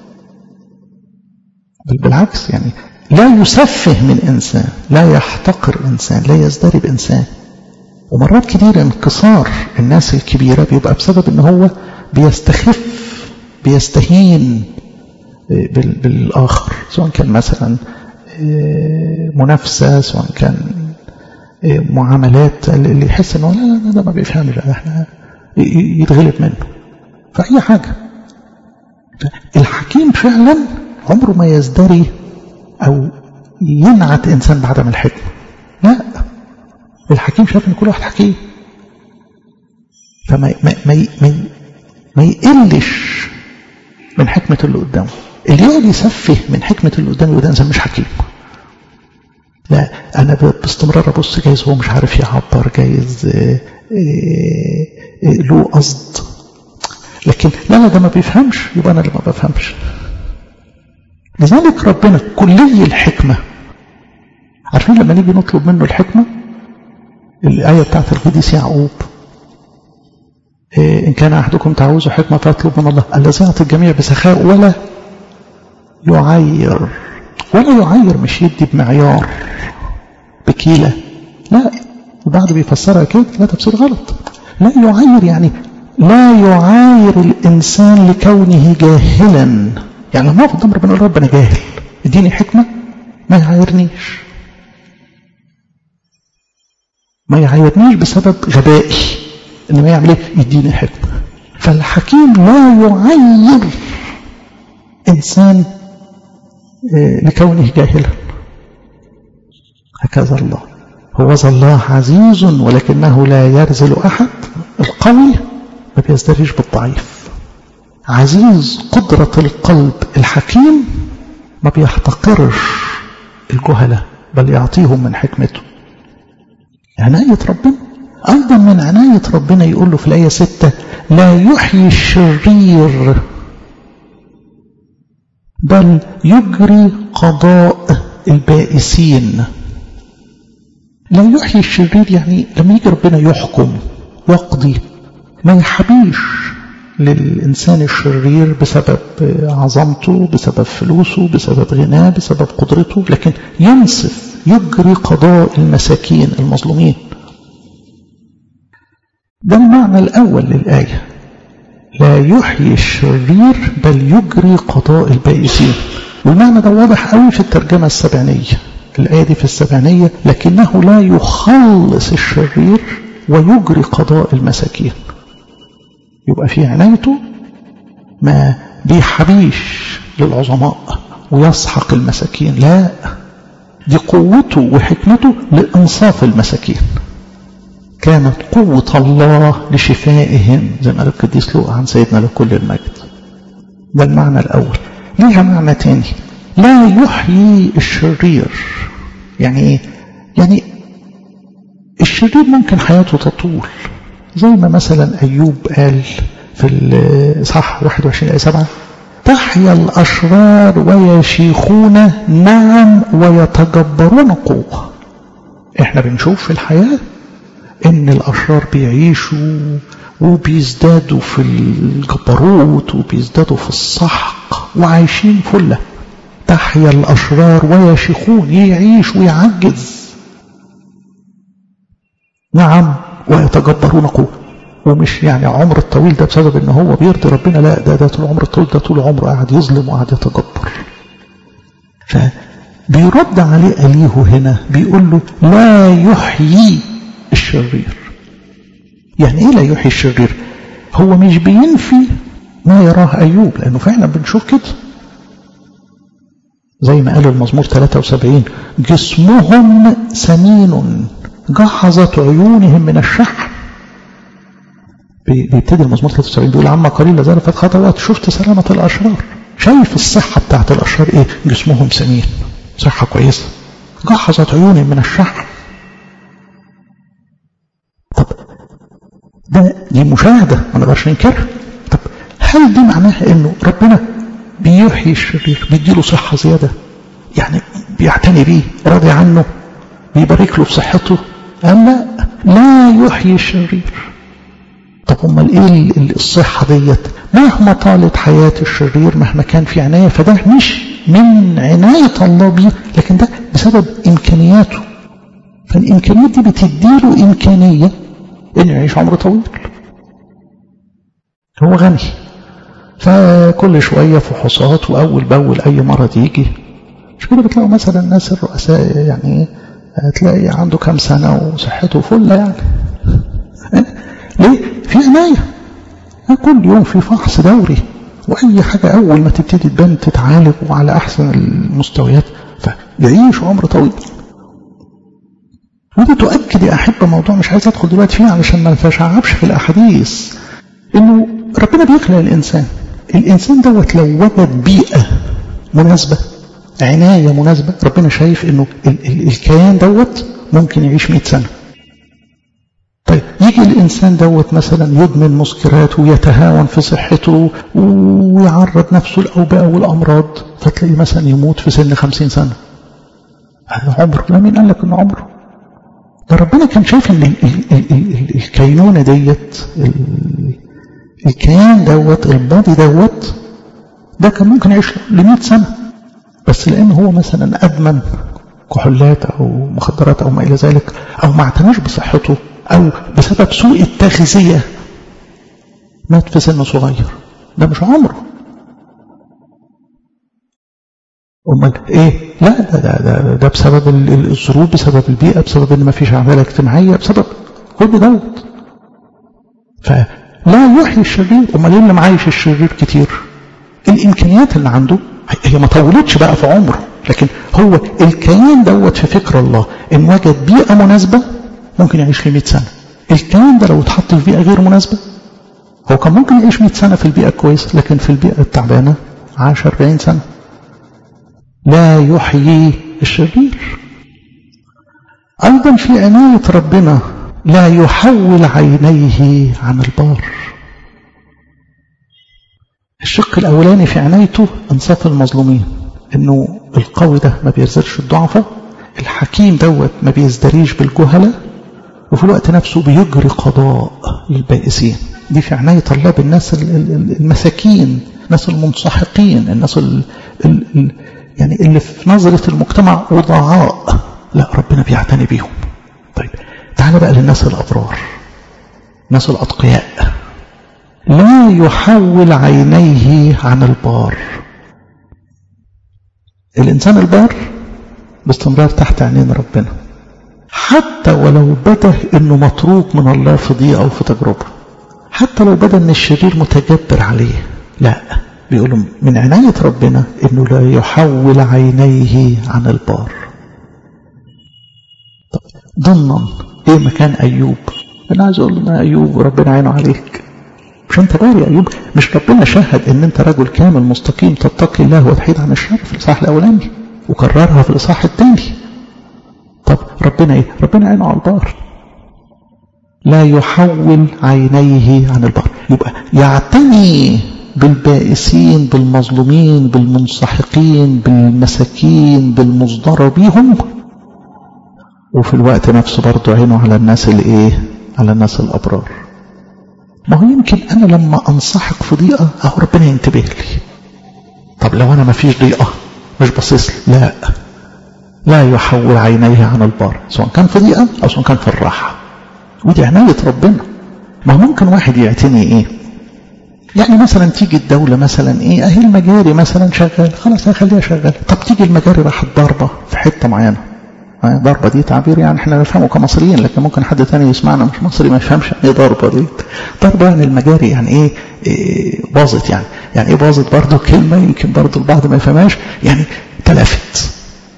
بل بالعكس يعني لا يسفه من إنسان لا يحتقر إنسان لا يزدري بإنسان ومرات كتير انكسار الناس الكبيرة بيبقى بسبب ان هو بيستخف بيستهين بالآخر سواء كان مثلا منافسة سواء كان معاملات اللي يحس انه لا لا ده ما بيفهمش احنا يتغلب منه فأي حاجة الحكيم فعلا عمره ما يزدري أو ينعت إنسان بعدم الحكمة لا الحكيم شايف ان كل واحد حكيم فما ما ما ما, ما يقلش من حكمة اللي قدامه اللي يقعد يسفه من حكمة اللي قدامه ده إنسان مش حكيم لا أنا باستمرار أبص جايز هو مش عارف يعبر جايز له قصد لكن لا لا ده ما بيفهمش يبقى أنا اللي ما بفهمش لذلك ربنا كلي الحكمة عارفين لما نيجي نطلب منه الحكمة الآية بتاعت القديس يعقوب إيه إن كان أحدكم تعوز حكمة فاطلب من الله الذي يعطي الجميع بسخاء ولا يعير ولا يعير مش يدي بمعيار بكيلة لا البعض بيفسرها كده لا تفسير غلط لا يعير يعني لا يعاير الإنسان لكونه جاهلا يعني لما قدام ربنا يقول ربنا جاهل اديني حكمة ما يعايرنيش ما يعايرنيش بسبب غبائي انما يعمل ايه يديني حكمة فالحكيم لا يعير انسان لكونه جاهلا هكذا الله هو الله عزيز ولكنه لا يرزل أحد القوي ما بيزدريش بالضعيف عزيز قدرة القلب الحكيم ما بيحتقرش الجهلة بل يعطيهم من حكمته عناية ربنا أيضا من عناية ربنا يقول له في الآية ستة لا يحيي الشرير بل يجري قضاء البائسين لا يحيي الشرير يعني لما يجي ربنا يحكم يقضي ما يحبيش للإنسان الشرير بسبب عظمته بسبب فلوسه بسبب غناه بسبب قدرته لكن ينصف يجري قضاء المساكين المظلومين ده المعنى الأول للآية لا يحيي الشرير بل يجري قضاء البائسين والمعنى ده واضح قوي في الترجمة السبعينية الآية دي في السبعينية لكنه لا يخلص الشرير ويجري قضاء المساكين يبقى في عنايته ما بيحبيش للعظماء ويسحق المساكين لا دي قوته وحكمته لإنصاف المساكين كانت قوة الله لشفائهم زي ما قال القديس لوقا عن سيدنا لكل المجد ده المعنى الأول ليها معنى تاني لا يحيي الشرير يعني ايه يعني الشرير ممكن حياته تطول زي ما مثلا أيوب قال في الإصحاح 21 آية 7 تحيا الأشرار ويشيخون نعم ويتجبرون قوة احنا بنشوف في الحياة ان الأشرار بيعيشوا وبيزدادوا في الجبروت وبيزدادوا في السحق وعايشين فلة تحيا الأشرار ويشيخون يعيش ويعجز نعم ويتجبرون قوة ومش يعني عمر الطويل ده بسبب ان هو بيرضي ربنا لا ده ده طول عمر الطويل ده طول عمره قاعد يظلم وقاعد يتجبر فبيرد عليه أليه هنا بيقول له لا يحيي الشرير يعني ايه لا يحيي الشرير هو مش بينفي ما يراه أيوب لأنه فعلا بنشوف كده زي ما قال المزمور 73 جسمهم سمين جحظت عيونهم من الشحم بيبتدي المزمور 73 بيقول عما قليل زالفت خطوات شفت سلامة الأشرار شايف الصحة بتاعت الأشرار إيه جسمهم سمين صحة كويسة جحظت عيونهم من الشحم طب ده دي مشاهدة ما نقدرش ننكرها طب هل دي معناها إنه ربنا بيحيي الشرير بيديله صحة زيادة يعني بيعتني بيه راضي عنه بيبارك له في صحته قال لا لا يحيي الشرير طب امال ايه الصحة ديت مهما طالت حياة الشرير مهما كان في عناية فده مش من عناية الله بيه لكن ده بسبب إمكانياته فالإمكانيات دي بتديله إمكانية إنه يعيش عمر طويل هو غني فكل شوية فحوصات وأول بأول أي مرض يجي مش كده بتلاقوا مثلا الناس الرؤساء يعني تلاقي عنده كام سنة وصحته فلة يعني ليه؟ في عناية كل يوم في فحص دوري وأي حاجة أول ما تبتدي تبان تتعالج وعلى أحسن المستويات فيعيش عمر طويل ودي تؤكد يا أحبة موضوع مش عايز أدخل دلوقتي فيه علشان ما نتشعبش في الأحاديث إنه ربنا بيخلق الإنسان الإنسان دوت لو وجد بيئة مناسبة عناية مناسبة ربنا شايف إنه ال ال الكيان دوت ممكن يعيش 100 سنة طيب يجي الإنسان دوت مثلا يدمن مسكرات ويتهاون في صحته ويعرض نفسه للأوبئة والأمراض فتلاقيه مثلا يموت في سن 50 سنة هذا عمره لا مين قال لك إنه عمره ده ربنا كان شايف إن ال ال ال الكينونة ديت الكيان دوت البادي دوت ده كان ممكن يعيش ل 100 سنة بس لأن هو مثلا أدمن كحولات أو مخدرات أو ما إلى ذلك أو ما اعتناش بصحته أو بسبب سوء التغذية مات في سن صغير ده مش عمره أمال إيه لا ده, ده, ده, ده بسبب الظروف بسبب البيئة بسبب إن ما فيش عدالة اجتماعية بسبب كل دوت فلا يحيي الشرير أمال إيه اللي معايش الشرير كتير الإمكانيات اللي عنده هي ما طولتش بقى في عمره لكن هو الكيان دوت في فكر الله إن وجد بيئة مناسبة ممكن يعيش ل 100 سنة الكيان ده لو اتحط في بيئة غير مناسبة هو كان ممكن يعيش 100 سنة في البيئة الكويسة لكن في البيئة التعبانة عاش 40 سنة لا يحيي الشرير أيضا في عناية ربنا لا يحول عينيه عن البار الشق الأولاني في عنايته إنصاف المظلومين إنه القوي ده ما بيرزلش الضعفاء الحكيم دوت ما بيزدريش بالجهلة وفي الوقت نفسه بيجري قضاء للبائسين دي في عناية الله بالناس المساكين الناس المنسحقين الناس ال ال يعني اللي في نظرة المجتمع وضعاء لا ربنا بيعتني بيهم طيب تعال بقى للناس الأبرار الناس الأتقياء لا يحول عينيه عن البار الإنسان البار باستمرار تحت عينين ربنا حتى ولو بدا انه متروك من الله في ضيقه او في تجربه حتى لو بدا ان الشرير متجبر عليه لا بيقولوا من عناية ربنا انه لا يحول عينيه عن البار ضمن ايه مكان ايوب انا عايز اقول له ايوب ربنا عينه عليك مش انت باري يا ايوب مش ربنا شهد ان انت رجل كامل مستقيم تتقي الله وتحيد عن الشر في الاصحاح الاولاني وكررها في الاصحاح الثاني طب ربنا ايه ربنا عينه على البار لا يحول عينيه عن البار يبقى يعتني بالبائسين بالمظلومين بالمنسحقين بالمساكين بالمصدر بيهم وفي الوقت نفسه برضه عينه على الناس الايه على الناس الابرار ما هو يمكن انا لما انسحق في ضيقه اهو ربنا ينتبه لي طب لو انا ما فيش ضيقه مش باصص لي لا لا يحول عينيه عن البار سواء كان في ضيقه او سواء كان في الراحه ودي عنايه ربنا ما ممكن واحد يعتني ايه يعني مثلا تيجي الدولة مثلا ايه اهي المجاري مثلا شغال خلاص هخليها شغال طب تيجي المجاري راحت ضربة في حتة معينة ضربة دي تعبير يعني احنا نفهمه كمصريين لكن ممكن حد تاني يسمعنا مش مصري ما يفهمش يعني ايه ضربة دي ضربة يعني المجاري يعني ايه, إيه باظت يعني يعني ايه باظت برضه كلمة يمكن برضه البعض ما يفهمهاش يعني تلفت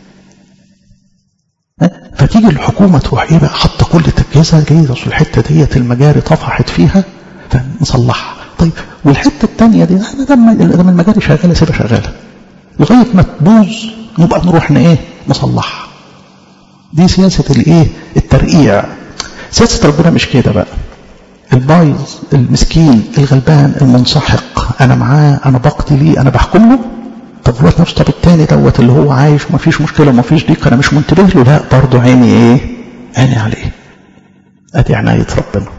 فتيجي الحكومة تروح ايه بقى حاطة كل تجهيزها ليه اصل الحتة ديت المجاري طفحت فيها فنصلحها طيب والحتة الثانية دي انا دام المجاري شغالة سيبها شغالة لغاية ما تبوظ نبقى نروح ايه نصلحها دي سياسة الايه الترقيع سياسة ربنا مش كده بقى البايظ المسكين الغلبان المنسحق انا معاه انا بقضي ليه انا بحكم له طب هو نفسه طب التاني دوت اللي هو عايش ومفيش مشكله ومفيش ضيق انا مش منتبه له لا برضه عيني ايه عيني عليه ادي عنايه ربنا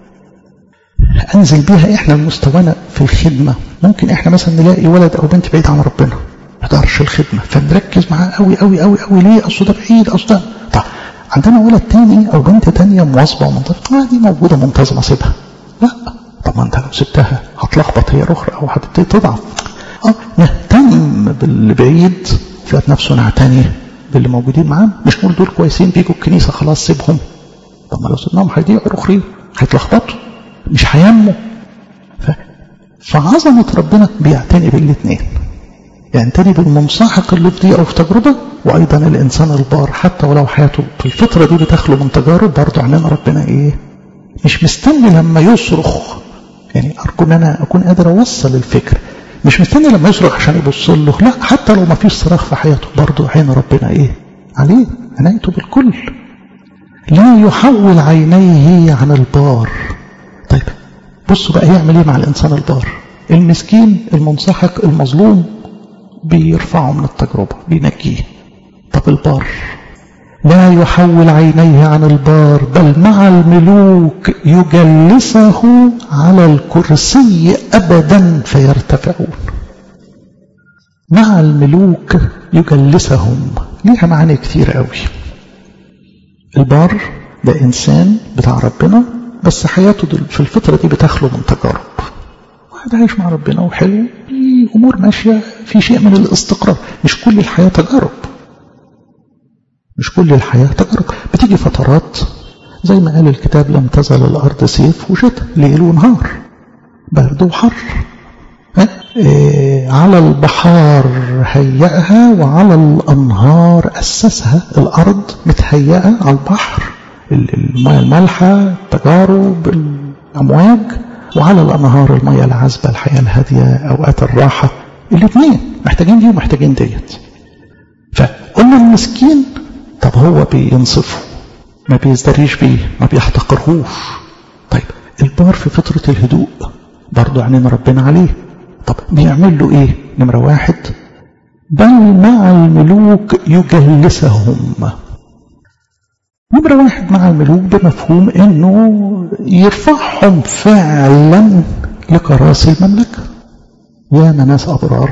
انزل بيها احنا لمستوانا في الخدمه ممكن احنا مثلا نلاقي ولد او بنت بعيد عن ربنا ما يقدرش الخدمه فنركز معاه قوي قوي قوي قوي ليه اصل ده بعيد اصل ده طب عندنا ولد تاني او بنت تانيه مواظبه ومنتظمه آه دي موجوده منتظمه سيبها لا طب ما انت لو سبتها هتلخبط هي اخرى او هتبتدي تضعف اه نهتم باللي بعيد في نفسه نعتني باللي موجودين معانا مش نقول دول كويسين بيجوا الكنيسه خلاص سيبهم طب ما لو سيبناهم هيضيعوا الاخرين هيتلخبطوا مش هينموا ف... فعظمه ربنا بيعتني بالاثنين يعتني بالمنسحق اللي في ضيقه وفي تجربه وايضا الانسان البار حتى ولو حياته في الفتره دي بتخلو من تجارب برضه عننا ربنا ايه مش مستني لما يصرخ يعني ارجو ان انا اكون قادر اوصل الفكر مش مستني لما يصرخ عشان يبص له لا حتى لو ما فيش صراخ في حياته برضه عين ربنا ايه عليه عنايته بالكل لا يحول عينيه عن البار طيب بصوا بقى يعمل ايه مع الانسان البار المسكين المنسحق المظلوم بيرفعه من التجربة بينجيه طب البار لا يحول عينيه عن البار بل مع الملوك يجلسه على الكرسي أبدا فيرتفعون مع الملوك يجلسهم ليها معاني كتير قوي البار ده إنسان بتاع ربنا بس حياته في الفترة دي بتخلو من تجارب واحد عايش مع ربنا وحلو في أمور ماشية في شيء من الاستقرار مش كل الحياة تجارب مش كل الحياة تجارب بتيجي فترات زي ما قال الكتاب لم تزل الأرض سيف وشتاء ليل ونهار برد وحر إيه على البحار هيئها وعلى الأنهار أسسها الأرض متهيئة على البحر المياه المالحة التجارب الأمواج وعلى الأنهار المياه العذبة الحياة الهادية أوقات الراحة الاثنين محتاجين دي ومحتاجين ديت فقلنا المسكين طب هو بينصفه ما بيزدريش بيه ما بيحتقرهوش طيب البار في فترة الهدوء برضو عنين ربنا عليه طب بيعمل له ايه نمرة واحد بل مع الملوك يجلسهم نمرة واحد مع الملوك بمفهوم انه يرفعهم فعلا لكراسي المملكة يا ناس ابرار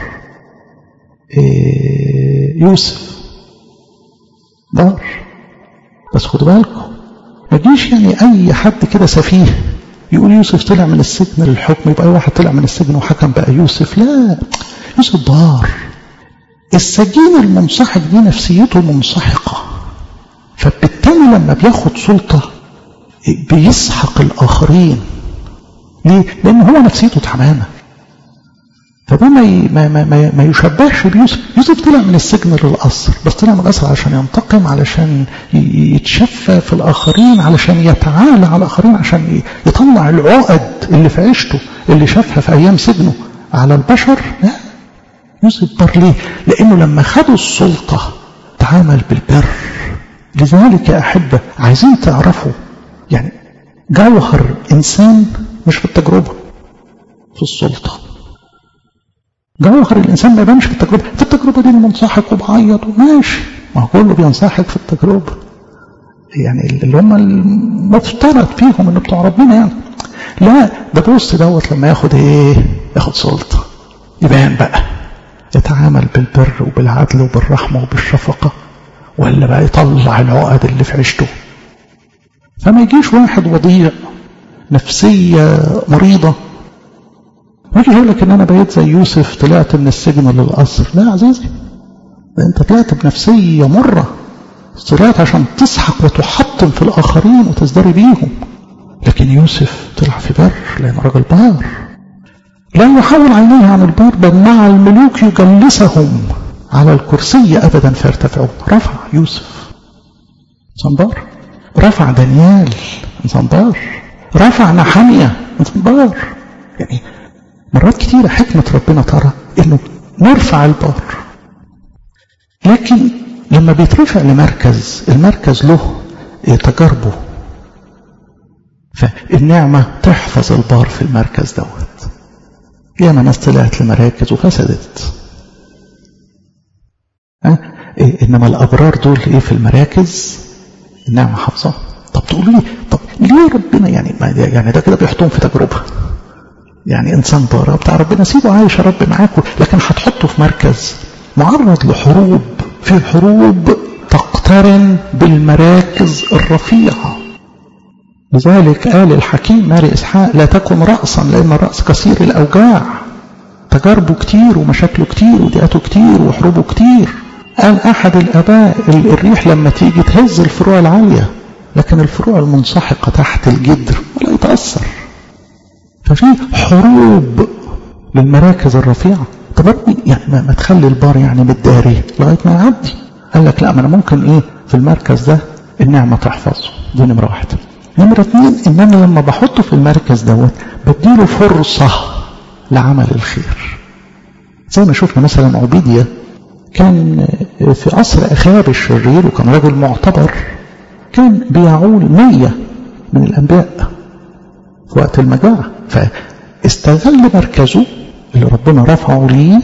إيه يوسف بار بس خدوا بالكم ما تجيش يعني اي حد كده سفيه يقول يوسف طلع من السجن للحكم يبقى اي واحد طلع من السجن وحكم بقى يوسف لا يوسف بار السجين المنسحق دي نفسيته منسحقة فبالتالي لما بياخد سلطة بيسحق الآخرين ليه؟ لأن هو نفسيته تعبانة فده ما ما ما, ما يشبهش بيوسف يوسف طلع من السجن للقصر بس طلع من القصر علشان ينتقم علشان يتشفى في الآخرين علشان يتعالى على الآخرين عشان يطلع العقد اللي في عيشته اللي شافها في أيام سجنه على البشر لا يوسف بر ليه لأنه لما خدوا السلطة تعامل بالبر لذلك يا أحبة عايزين تعرفوا يعني جوهر إنسان مش في التجربة في السلطة جوهر الإنسان ما يبانش في التجربة في التجربة دي المنسحق وبعيط وماشي ما هو كله بينسحق في التجربة يعني اللي هم المفترض فيهم اللي بتوع ربنا يعني لا ده بص دوت لما ياخد ايه ياخد سلطة يبان بقى يتعامل بالبر وبالعدل وبالرحمة وبالشفقة ولا بقى يطلع العقد اللي في عيشته فما يجيش واحد وضيع نفسية مريضة ويجي يقول لك ان انا بقيت زي يوسف طلعت من السجن للقصر لا يا عزيزي ده انت طلعت بنفسيه مره طلعت عشان تسحق وتحطم في الاخرين وتزدري بيهم لكن يوسف طلع في بر لانه راجل بار لا يحول عينيه عن البار بل مع الملوك يجلسهم على الكرسي ابدا فيرتفعون رفع يوسف صنبار رفع دانيال صنبار رفع نحمية صنبار يعني مرات كتيرة حكمة ربنا ترى انه نرفع البار لكن لما بيترفع لمركز المركز له تجاربه فالنعمة تحفظ البار في المركز دوت ياما ناس طلعت لمراكز وفسدت أه؟ إيه انما الابرار دول ايه في المراكز النعمة حافظة طب تقولوا لي طب ليه ربنا يعني ما يعني ده كده بيحطهم في تجربة يعني انسان بارا بتاع ربنا سيبه عايش يا رب معاكم لكن هتحطه في مركز معرض لحروب في حروب تقترن بالمراكز الرفيعة لذلك قال الحكيم ماري إسحاق لا تكن رأسا لأن الرأس كثير الأوجاع تجاربه كتير ومشاكله كتير ودقاته كتير وحروبه كتير قال أحد الآباء الريح لما تيجي تهز الفروع العالية لكن الفروع المنسحقة تحت الجدر ولا يتأثر ففي حروب للمراكز الرفيعة طب يعني ما تخلي البار يعني متداري لغاية ما يعدي قال لك لا ما أنا ممكن إيه في المركز ده النعمة تحفظه دي نمرة واحدة نمرة اثنين إن أنا لما بحطه في المركز دوت بديله فرصة لعمل الخير زي ما شفنا مثلا عبيدية كان في عصر أخاب الشرير وكان رجل معتبر كان بيعول مية من الأنبياء في وقت المجاعة فاستغل مركزه اللي ربنا رفعه ليه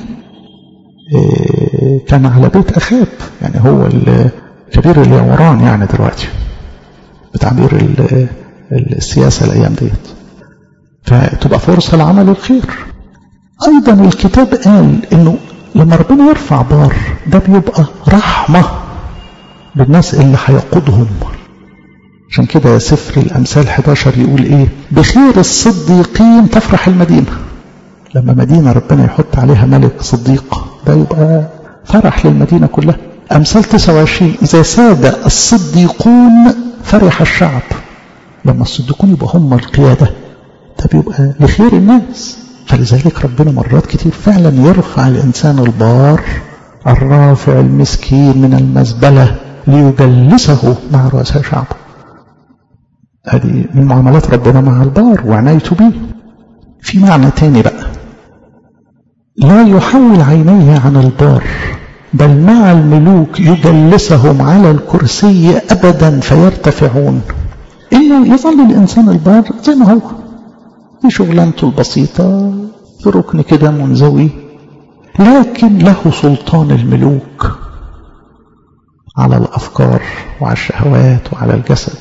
كان على بيت أخاب يعني هو كبير اليوران يعني دلوقتي بتعبير السياسة الأيام ديت فتبقى فرصة لعمل الخير أيضا الكتاب قال إنه لما ربنا يرفع بار ده بيبقى رحمة بالناس اللي هيقودهم عشان كده سفر الأمثال 11 يقول إيه بخير الصديقين تفرح المدينة لما مدينة ربنا يحط عليها ملك صديق ده يبقى فرح للمدينة كلها أمثال 29 إذا ساد الصديقون فرح الشعب لما الصديقون يبقى هم القيادة ده بيبقى لخير الناس فلذلك ربنا مرات كتير فعلا يرفع الإنسان البار الرافع المسكين من المزبلة ليجلسه مع رؤساء شعبه هذه من معاملات ربنا مع البار وعنايته به في معنى تاني بقى لا يحول عينيه عن البار بل مع الملوك يجلسهم على الكرسي أبدا فيرتفعون إنه يظل الإنسان البار زي ما هو في شغلانته البسيطة في ركن كده منزوي لكن له سلطان الملوك على الأفكار وعلى الشهوات وعلى الجسد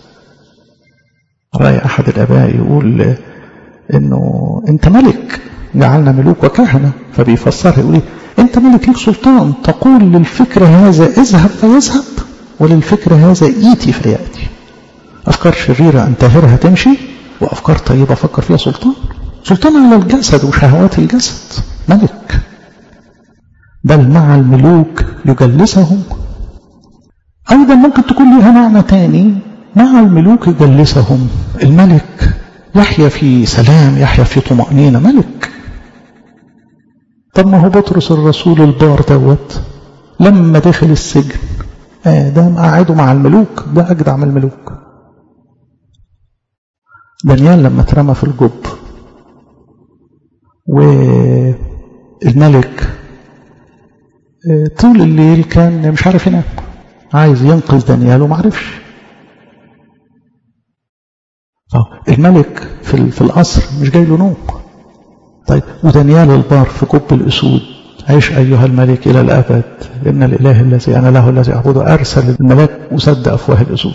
رأي أحد الآباء يقول إنه أنت ملك جعلنا ملوك وكهنة فبيفسرها يقول إيه أنت ملك ليك سلطان تقول للفكر هذا اذهب فيذهب وللفكر هذا ايتي فيأتي أفكار شريرة أنتهرها تمشي وأفكار طيبة فكر فيها سلطان سلطان على الجسد وشهوات الجسد ملك بل مع الملوك يجلسهم أيضا ممكن تكون لها معنى تاني مع الملوك يجلسهم الملك يحيا في سلام يحيا في طمأنينة ملك طب ما هو بطرس الرسول البار دوت لما دخل السجن آه ده قاعده مع الملوك ده أجدع من الملوك دانيال لما اترمى في الجب والملك طول الليل كان مش عارف ينام عايز ينقذ دانيال وما عرفش الملك في في القصر مش جاي له نوم طيب ودانيال البار في كب الاسود عيش ايها الملك الى الابد ان الاله الذي انا له الذي اعبده ارسل الملاك وسد افواه الاسود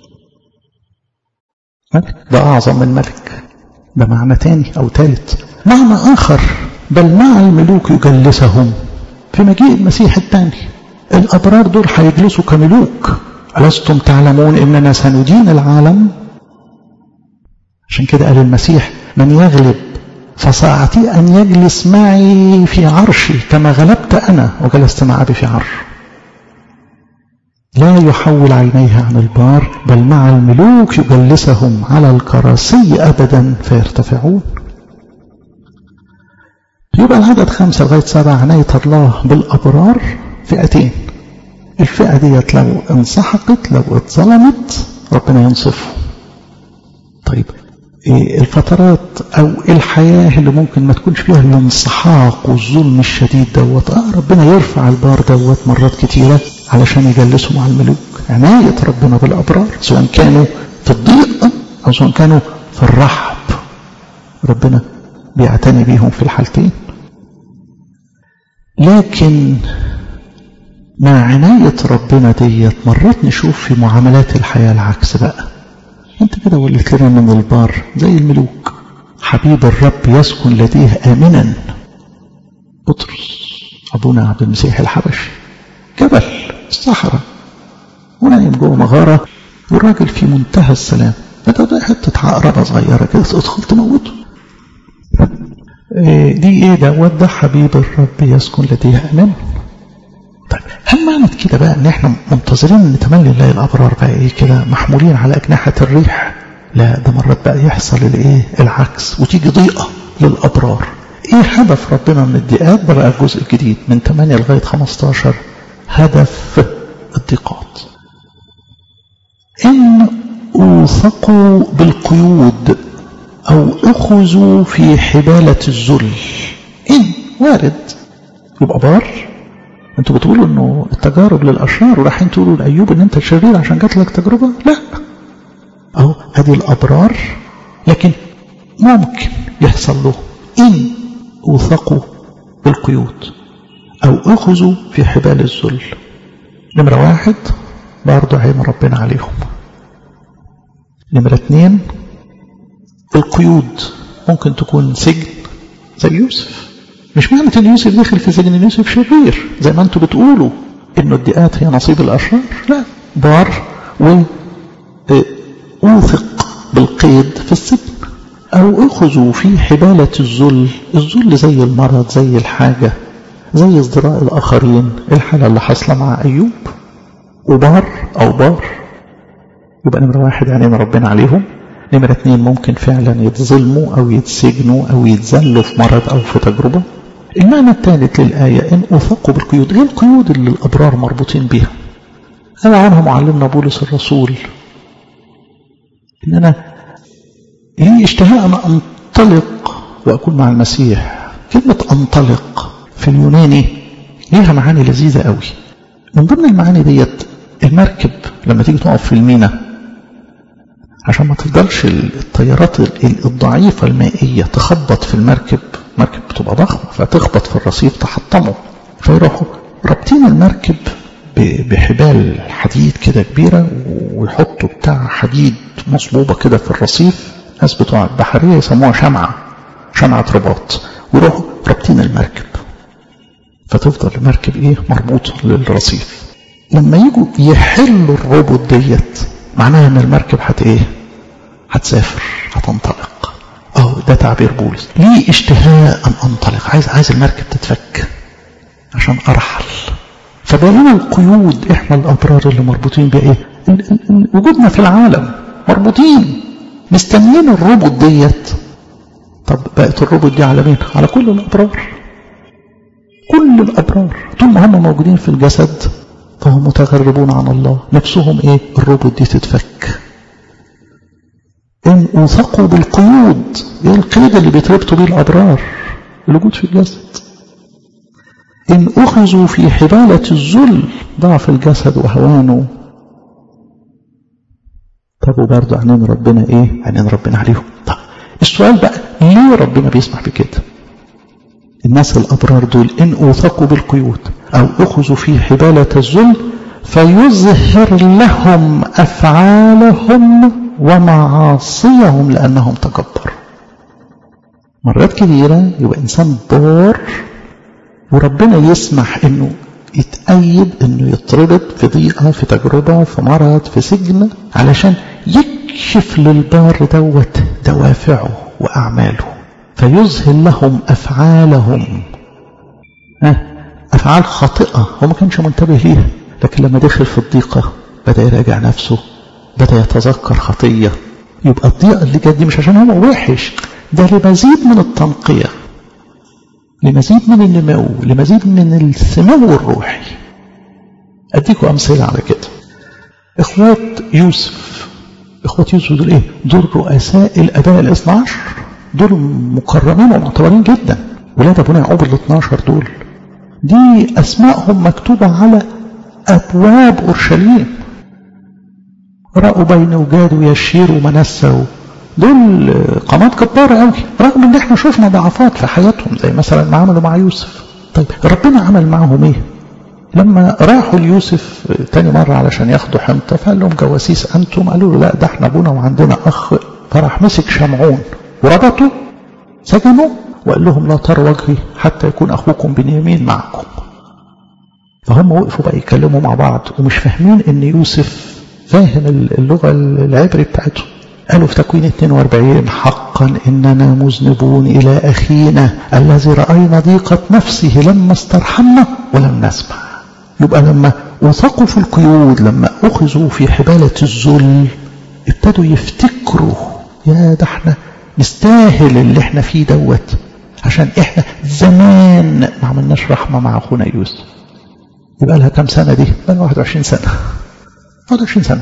ده اعظم من ملك ده معنى تاني او ثالث معنى اخر بل مع الملوك يجلسهم في مجيء المسيح الثاني الابرار دول هيجلسوا كملوك ألستم تعلمون إننا سندين العالم عشان كده قال المسيح من يغلب فسأعطي أن يجلس معي في عرشي كما غلبت أنا وجلست مع أبي في عرش لا يحول عينيه عن البار بل مع الملوك يجلسهم على الكراسي أبدا فيرتفعون يبقى العدد خمسة لغاية سبعة عناية الله بالأبرار فئتين الفئة ديت لو انسحقت لو اتظلمت ربنا ينصفه طيب إيه الفترات او الحياة اللي ممكن ما تكونش فيها الانسحاق والظلم الشديد دوت اه ربنا يرفع البار دوت مرات كتيرة علشان يجلسوا مع الملوك عناية ربنا بالأبرار سواء كانوا في الضيق أو سواء كانوا في الرحب ربنا بيعتني بيهم في الحالتين لكن مع عناية ربنا ديت مرات نشوف في معاملات الحياة العكس بقى انت كده وليت لنا من البار زي الملوك حبيب الرب يسكن لديه آمنا بطرس أبونا عبد المسيح الحبشي جبل الصحراء ونايم جوه مغارة والراجل في منتهى السلام ده حتة عقربة صغيرة كده تدخل تموته إيه دي ايه دوت ده حبيب الرب يسكن لديه آمنا طيب هل معنى كده بقى ان احنا منتظرين ان تملي الله الابرار بقى ايه كده محمولين على اجنحه الريح لا ده مرات بقى يحصل الايه العكس وتيجي ضيقه للابرار ايه هدف ربنا من الضيقات ده بقى الجزء الجديد من 8 لغايه 15 هدف الضيقات ان اوثقوا بالقيود او اخذوا في حباله الذل ان وارد يبقى بار انتوا بتقولوا انه التجارب للاشرار ورايحين تقولوا لايوب ان انت شرير عشان جات لك تجربه لا اهو ادي الابرار لكن ممكن يحصل له ان اوثقوا بالقيود او اخذوا في حبال الذل نمره واحد برضه عين ربنا عليهم نمره اتنين القيود ممكن تكون سجن زي يوسف مش معنى ان يوسف دخل في سجن يوسف شرير زي ما انتم بتقولوا انه الدقات هي نصيب الاشرار لا بار و اوثق بالقيد في السجن او اخذوا في حبالة الذل الذل زي المرض زي الحاجة زي ازدراء الاخرين الحالة اللي حاصلة مع ايوب وبار او بار يبقى نمرة واحد يعني ربنا عليهم نمرة اتنين ممكن فعلا يتظلموا او يتسجنوا او يتذلوا في مرض او في تجربة المعنى الثالث للآية إن أوثقوا بالقيود إيه القيود اللي الأبرار مربوطين بها قال عنها معلمنا بولس الرسول إن أنا لي اشتهاء أن أنطلق وأكون مع المسيح كلمة أنطلق في اليوناني ليها معاني لذيذة قوي من ضمن المعاني ديت المركب لما تيجي تقف في المينا عشان ما تفضلش الطيارات الضعيفة المائية تخبط في المركب مركب بتبقى ضخمة فتخبط في الرصيف تحطمه فيروحوا رابطين المركب بحبال حديد كده كبيرة ويحطوا بتاع حديد مصبوبة كده في الرصيف ناس بتوع البحرية يسموها شمعة شمعة رباط ويروحوا رابطين المركب فتفضل المركب ايه مربوطة للرصيف لما يجوا يحلوا الروبوت ديت معناها ان المركب هت ايه هتسافر هتنطلق اه ده تعبير بولس ليه اشتهاء ان انطلق عايز عايز المركب تتفك عشان ارحل فبقينا القيود احنا الابرار اللي مربوطين بيها ايه وجودنا في العالم مربوطين مستنيين الروبوت ديت طب بقت الروبوت دي على مين على كل الابرار كل الابرار طول ما هم موجودين في الجسد فهم متغربون عن الله نفسهم ايه الروبوت دي تتفك ان اوثقوا بالقيود ايه القيد اللي بيتربطوا بيه الابرار الوجود في الجسد ان اخذوا في حبالة الذل ضعف الجسد وهوانه طب وبرضه عنين ربنا ايه عنين ربنا عليهم طب السؤال بقى ليه ربنا بيسمح بكده الناس الابرار دول ان اوثقوا بالقيود او اخذوا في حبالة الذل فيظهر لهم افعالهم ومعاصيهم لانهم تكبروا مرات كثيرة يبقى انسان بار وربنا يسمح انه يتأيد انه يتربط في ضيقة في تجربة في مرض في سجن علشان يكشف للبار دوت دوافعه واعماله فيذهل لهم أفعالهم أفعال خاطئة هو ما كانش منتبه ليها لكن لما دخل في الضيقة بدأ يراجع نفسه بدأ يتذكر خطية يبقى الضيقة اللي جت دي مش عشان هو وحش ده لمزيد من التنقية لمزيد من النمو لمزيد من السمو الروحي أديكم أمثلة على كده إخوات يوسف إخوات يوسف دول إيه؟ دول رؤساء الآباء الاثنى عشر دول مكرمين ومعتبرين جدا ولاد أبونا يعقوب ال 12 دول دي أسمائهم مكتوبة على أبواب أورشليم رأوا بين وجاد ويشير ومنسى دول قامات كبارة قوي رغم ان احنا شفنا ضعفات في حياتهم زي مثلا ما عملوا مع يوسف طيب ربنا عمل معهم ايه لما راحوا ليوسف تاني مرة علشان ياخدوا حنطة فقال لهم جواسيس انتم قالوا له لا ده احنا ابونا وعندنا اخ فراح مسك شمعون وربطه سجنوا وقال لهم لا ترى وجهي حتى يكون اخوكم بنيامين معكم فهم وقفوا بقى يتكلموا مع بعض ومش فاهمين ان يوسف فاهم اللغة العبري بتاعته قالوا في تكوين 42 حقا إننا مذنبون إلى أخينا الذي رأينا ضيقة نفسه لما استرحمنا ولم نسمع يبقى لما وثقوا في القيود لما أخذوا في حبالة الذل ابتدوا يفتكروا يا ده احنا نستاهل اللي احنا فيه دوت عشان احنا زمان ما عملناش رحمة مع أخونا يوسف يبقى لها كام سنة دي؟ بقى 21 سنة 21 سنة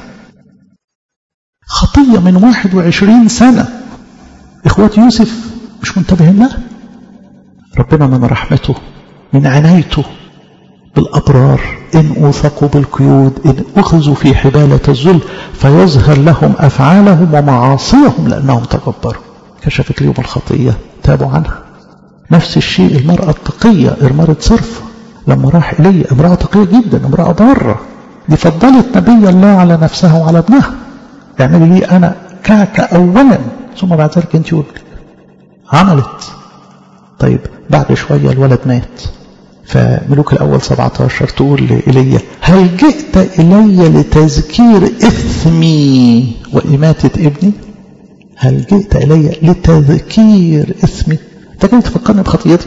خطية من 21 سنة إخوات يوسف مش منتبهين لها ربنا من رحمته من عنايته بالأبرار إن أوثقوا بالقيود إن أخذوا في حبالة الذل فيظهر لهم أفعالهم ومعاصيهم لأنهم تكبروا كشفت لهم الخطية تابوا عنها نفس الشيء المرأة التقية إرمارة صرف لما راح إلي امرأة تقية جدا امرأة بارة دي فضلت نبي الله على نفسها وعلى ابنها اعملي لي أنا كعك أولا ثم بعد ذلك أنت وابنك عملت طيب بعد شوية الولد مات فملوك الأول 17 تقول لإيليا هل جئت إلي لتذكير إثمي وإماتة ابني هل جئت إلي لتذكير إثمي أنت جاي تفكرني بخطيتي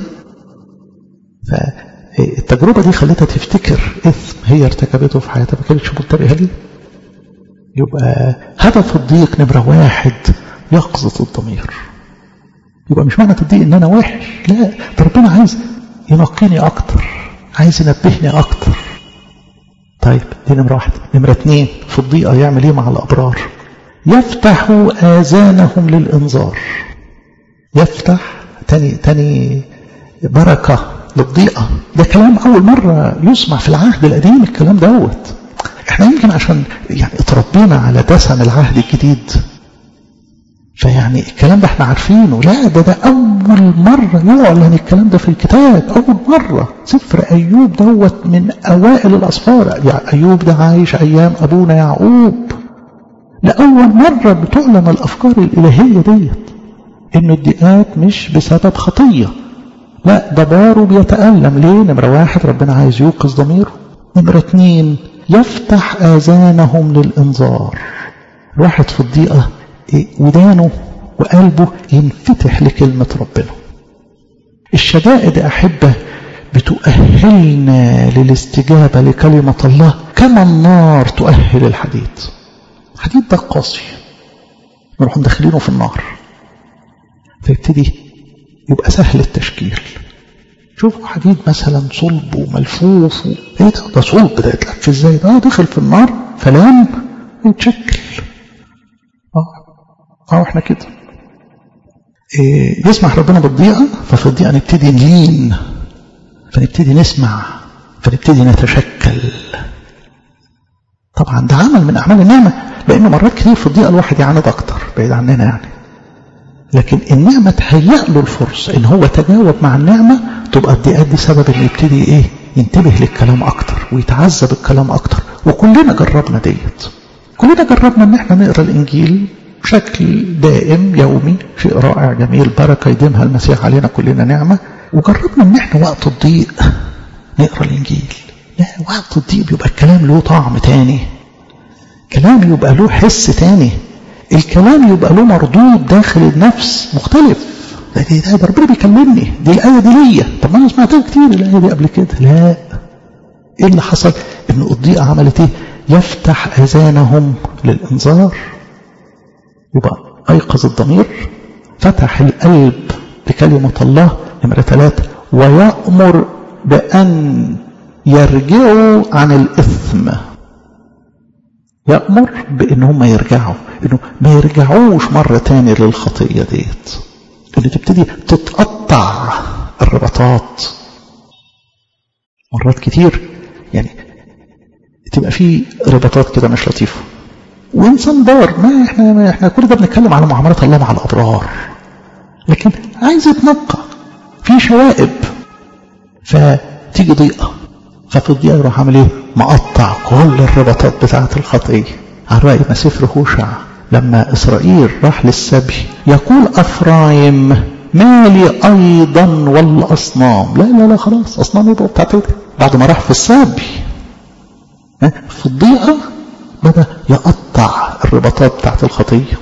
فالتجربة دي خلتها تفتكر إثم هي ارتكبته في حياتها ما كانتش منتبهة ليه يبقى هدف الضيق نمرة واحد يقظة الضمير يبقى مش معنى الضيق ان انا وحش لا ده ربنا عايز ينقيني اكتر عايز ينبهني اكتر طيب دي نمرة واحدة نمرة اتنين في الضيقة يعمل ايه مع الابرار يفتح اذانهم للانذار يفتح تاني تاني بركة للضيقة ده كلام اول مرة يسمع في العهد القديم الكلام دوت احنا يمكن عشان يعني اتربينا على دسم العهد الجديد فيعني الكلام ده احنا عارفينه لا ده ده اول مرة يعلن الكلام ده في الكتاب اول مرة سفر ايوب دوت من اوائل الاسفار يعني ايوب ده عايش ايام ابونا يعقوب لاول مرة بتعلن الافكار الالهية ديت انه الضيقات مش بسبب خطية لا ده باره بيتألم ليه نمرة واحد ربنا عايز يوقظ ضميره نمرة اتنين يفتح آذانهم للإنذار الواحد في الضيقة ودانه وقلبه ينفتح لكلمة ربنا الشدائد أحبة بتؤهلنا للاستجابة لكلمة الله كما النار تؤهل الحديد الحديد ده قاسي نروح مدخلينه في النار فيبتدي يبقى سهل التشكيل شوفوا حديد مثلا صلب وملفوف و... ايه ده ده صلب ده يتلف ازاي ده دخل في النار فلان يتشكل اه اه احنا كده إيه يسمح ربنا بالضيقه ففي الضيقه نبتدي نلين فنبتدي نسمع فنبتدي نتشكل طبعا ده عمل من اعمال النعمه لانه مرات كتير في الضيقه الواحد يعاند اكتر بعيد عننا يعني لكن النعمة تهيأ له الفرصة ان هو تجاوب مع النعمة تبقى الضيقات دي سبب انه يبتدي ايه ينتبه للكلام اكتر ويتعذب الكلام اكتر وكلنا جربنا ديت كلنا جربنا ان احنا نقرا الانجيل بشكل دائم يومي شيء رائع جميل بركة يديمها المسيح علينا كلنا نعمة وجربنا ان احنا وقت الضيق نقرا الانجيل لا وقت الضيق بيبقى الكلام له طعم تاني كلام يبقى له حس تاني الكلام يبقى له مردود داخل النفس مختلف دي ده ربنا بيكلمني دي الآية دي ليا طب ما أنا سمعتها كتير الآية دي قبل كده لا إيه اللي حصل إن الضيقة عملت إيه يفتح أذانهم للإنذار يبقى أيقظ الضمير فتح القلب لكلمة الله نمرة ثلاثة ويأمر بأن يرجعوا عن الإثم يأمر بأن هم يرجعوا إنه ما يرجعوش مرة تاني للخطية ديت إن تبتدي تتقطع الرباطات مرات كتير يعني تبقى في رباطات كده مش لطيفة وإنسان بار ما إحنا ما إحنا كل ده بنتكلم على معاملات الله مع الأبرار لكن عايز يتنقى في شوائب فتيجي ضيقة ففي الضيقة يروح عامل ايه مقطع كل الرباطات بتاعة الخطية على رأي ما سفر هوشع لما إسرائيل راح للسبي يقول أفرايم مالي أيضا والأصنام لا لا لا خلاص أصنام يبقى بتاعتي بعد ما راح في السبي في الضيقة بدأ يقطع الرباطات بتاعة الخطية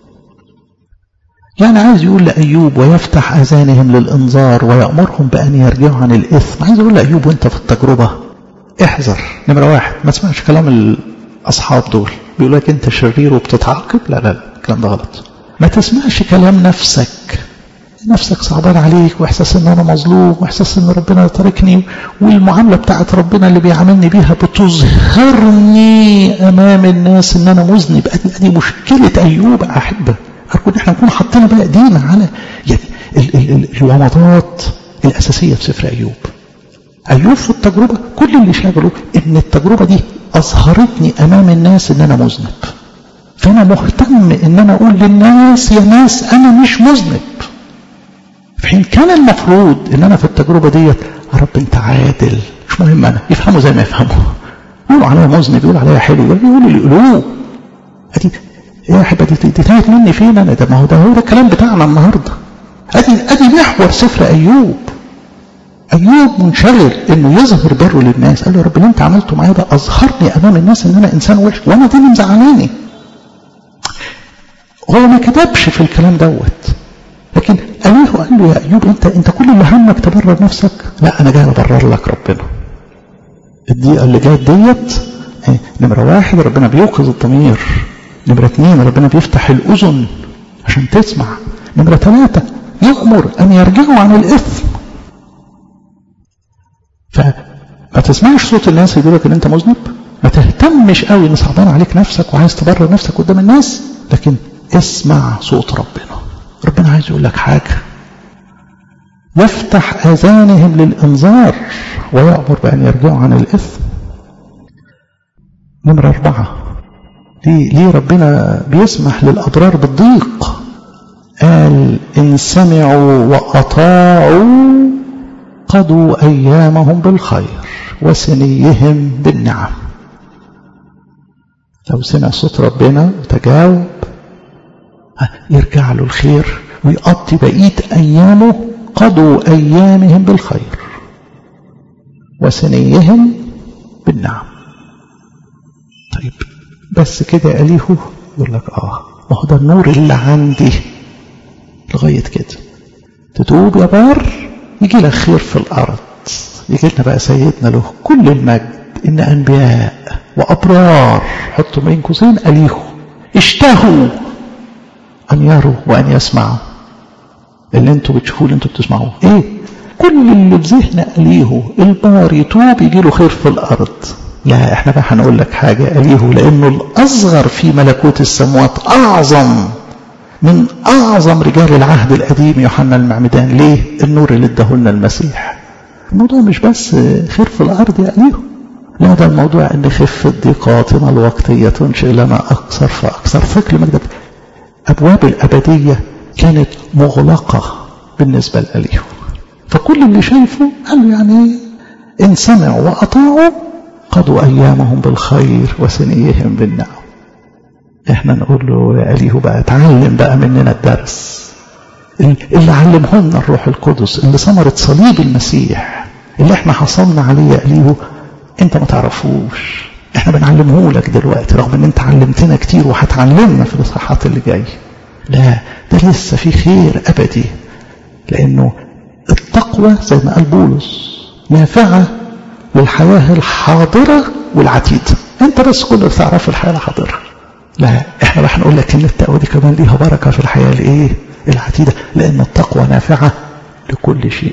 يعني عايز يقول لأيوب ويفتح أذانهم للإنذار ويأمرهم بأن يرجعوا عن الإثم عايز يقول لأيوب وانت في التجربة احذر نمرة واحد ما تسمعش كلام الأصحاب دول بيقول لك انت شرير وبتتعاقب لا لا لا الكلام ده غلط ما تسمعش كلام نفسك نفسك صعبان عليك واحساس ان انا مظلوم واحساس ان ربنا تركني والمعامله بتاعت ربنا اللي بيعاملني بيها بتظهرني امام الناس ان انا مذنب ادي ادي مشكله ايوب احبه أرجو إن إحنا نكون حاطين بقى إيدينا على يعني ال ال ال الومضات الأساسية في سفر أيوب. أيوب في التجربة كل اللي شغله إن التجربة دي أظهرتني أمام الناس إن أنا مذنب. فأنا مهتم إن أنا أقول للناس يا ناس أنا مش مذنب. في حين كان المفروض إن أنا في التجربة ديت يا رب أنت عادل مش مهم أنا يفهموا زي ما يفهموا. يقولوا عليا مذنب يقولوا عليا حلو يقولوا اللي يقولوه. أدي يا احبة دي تتهت مني فين انا ده ما هو ده هو ده الكلام بتاعنا النهارده ادي ادي محور سفر ايوب ايوب منشغل انه يظهر بره للناس قال له يا رب اللي انت عملته معايا ده اظهرني امام الناس ان انا انسان وحش وانا دي اللي مزعلاني هو ما كتبش في الكلام دوت لكن أليه قال له يا أيوب أنت أنت كل اللي همك تبرر نفسك لا أنا جاي أبرر لك ربنا الدقيقة اللي جاية ديت نمرة واحد ربنا بيوقظ الضمير نمرة اثنين ربنا بيفتح الأذن عشان تسمع نمرة ثلاثة يأمر أن يرجعوا عن الإثم فما تسمعش صوت الناس يقول لك ان انت مذنب ما تهتمش قوي ان صعبان عليك نفسك وعايز تبرر نفسك قدام الناس لكن اسمع صوت ربنا ربنا عايز يقول لك حاجه يفتح اذانهم للانذار ويامر بان يرجعوا عن الاثم نمره اربعه ليه, ليه ربنا بيسمح للأضرار بالضيق قال إن سمعوا وأطاعوا قضوا أيامهم بالخير وسنيهم بالنعم لو سمع صوت ربنا وتجاوب يرجع له الخير ويقضي بقية أيامه قضوا أيامهم بالخير وسنيهم بالنعم طيب بس كده أليهو يقول لك آه ما هو ده النور اللي عندي لغاية كده تتوب يا بار يجي لك خير في الأرض يجي لنا بقى سيدنا له كل المجد إن أنبياء وأبرار حطوا بين قوسين أليهو اشتهوا أن يروا وأن يسمعوا اللي انتوا بتشوفوه اللي انتوا بتسمعوه ايه كل اللي في ذهن أليهو البار يتوب يجي له خير في الأرض لا احنا بقى هنقول لك حاجة أليه لأنه الأصغر في ملكوت السماوات أعظم من أعظم رجال العهد القديم يوحنا المعمدان ليه النور اللي اداهولنا المسيح الموضوع مش بس خير في الأرض يا أليه لا ده الموضوع ان خفة ضيقاتنا الوقتية تنشئ لنا أكثر فأكثر فكر مجد أبواب الأبدية كانت مغلقة بالنسبة لأليه فكل اللي شايفه قال يعني إن سمعوا وأطاعوا قضوا أيامهم بالخير وسنيهم بالنعم احنا نقول له يا أليه بقى اتعلم بقى مننا الدرس اللي علمه لنا الروح القدس اللي ثمرة صليب المسيح اللي احنا حصلنا عليه يا أليه انت ما تعرفوش احنا بنعلمه لك دلوقتي رغم ان انت علمتنا كتير وهتعلمنا في الاصحاحات اللي جايه لا ده لسه في خير ابدي لأنه التقوى زي ما قال بولس نافعة للحياة الحاضرة والعتيدة انت بس كل اللي تعرفه الحياة الحاضرة لا احنا راح نقول لك ان التقوى دي كمان ليها بركة في الحياة الايه العتيدة لان التقوى نافعة لكل شيء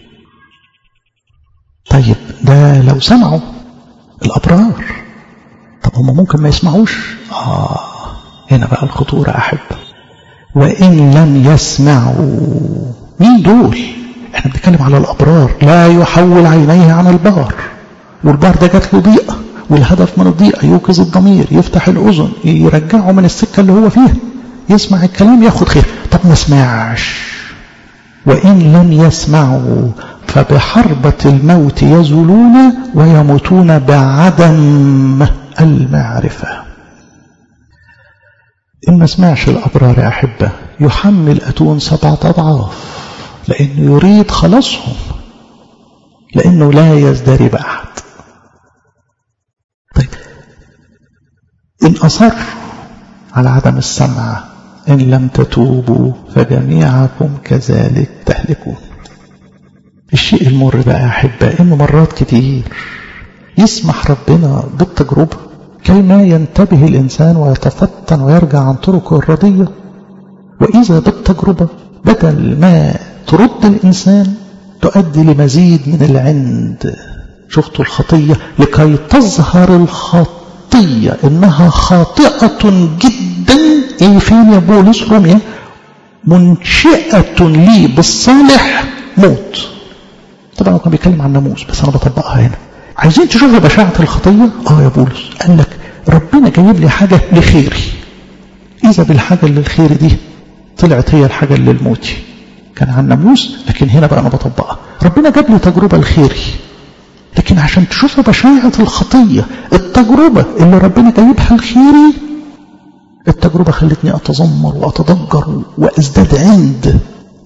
طيب ده لو سمعوا الابرار طب هم ممكن ما يسمعوش اه هنا بقى الخطورة احب وان لم يسمعوا مين دول احنا بنتكلم على الابرار لا يحول عينيه عن البار والبار ده جات له ضيقه والهدف من الضيقه يوقظ الضمير يفتح الاذن يرجعه من السكه اللي هو فيها يسمع الكلام ياخد خير طب ما سمعش وان لم يسمعوا فبحربة الموت يزولون ويموتون بعدم المعرفة إن ما سمعش الأبرار يا أحبة يحمل أتون سبعة أضعاف لأنه يريد خلاصهم لأنه لا يزدري بأحد طيب إن أصر على عدم السمع إن لم تتوبوا فجميعكم كذلك تهلكون الشيء المر بقى يا أحبة إنه مرات كتير يسمح ربنا بالتجربة كيما ينتبه الإنسان ويتفتن ويرجع عن طرقه الرضية وإذا بالتجربة بدل ما ترد الإنسان تؤدي لمزيد من العند شفتوا الخطية لكي تظهر الخطية إنها خاطئة جدا إيه فين يا بولس روميا منشئة لي بالصالح موت طبعا هو كان بيتكلم عن ناموس بس أنا بطبقها هنا عايزين تشوفوا بشاعة الخطية اه يا بولس قال لك ربنا جايب لي حاجة لخيري إذا بالحاجة اللي الخير دي طلعت هي الحاجة اللي الموتي كان عن ناموس لكن هنا بقى أنا بطبقها ربنا جاب لي تجربة لخيري لكن عشان تشوفوا بشاعة الخطية التجربة اللي ربنا جايبها لخيري التجربة خلتني أتذمر وأتضجر وأزداد عند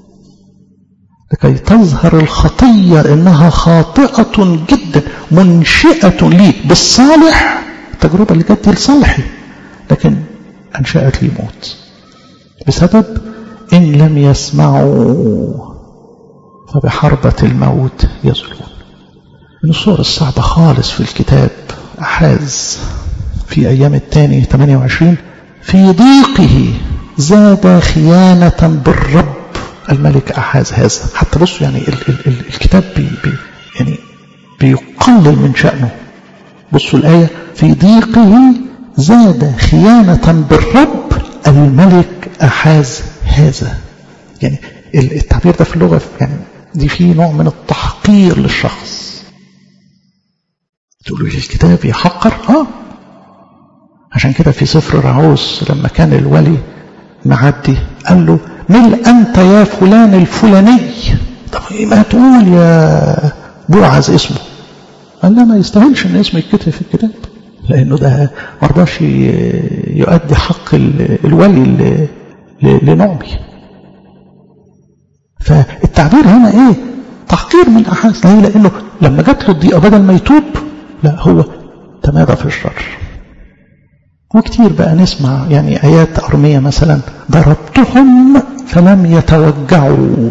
لكي تظهر الخطية إنها خاطئة جدا منشئة لي بالصالح التجربة اللي جت لصالحي لكن أنشأت لي موت بسبب إن لم يسمعوا فبحربة الموت يزلون من الصور الصعبة خالص في الكتاب أحاز في أيام الثاني 28 في ضيقه زاد خيانة بالرب الملك أحاز هذا حتى بصوا يعني ال ال ال الكتاب بي بي يعني بيقلل من شأنه بصوا الآية في ضيقه زاد خيانة بالرب الملك أحاز هذا يعني التعبير ده في اللغة يعني دي فيه نوع من التحقير للشخص تقولوا لي الكتاب يحقر اه عشان كده في سفر رعوس لما كان الولي معدي قال له مل أنت يا فلان الفلاني طب ما تقول يا بوعز اسمه قال لا ما يستاهلش ان اسمه يتكتب في الكتاب لانه ده ما رضاش يؤدي حق الولي لنعمي فالتعبير هنا ايه تحقير من احاس ليه لانه لما جات له الضيقه بدل ما يتوب لا هو تمادى في الشر وكتير بقى نسمع يعني آيات أرمية مثلا ضربتهم فلم يتوجعوا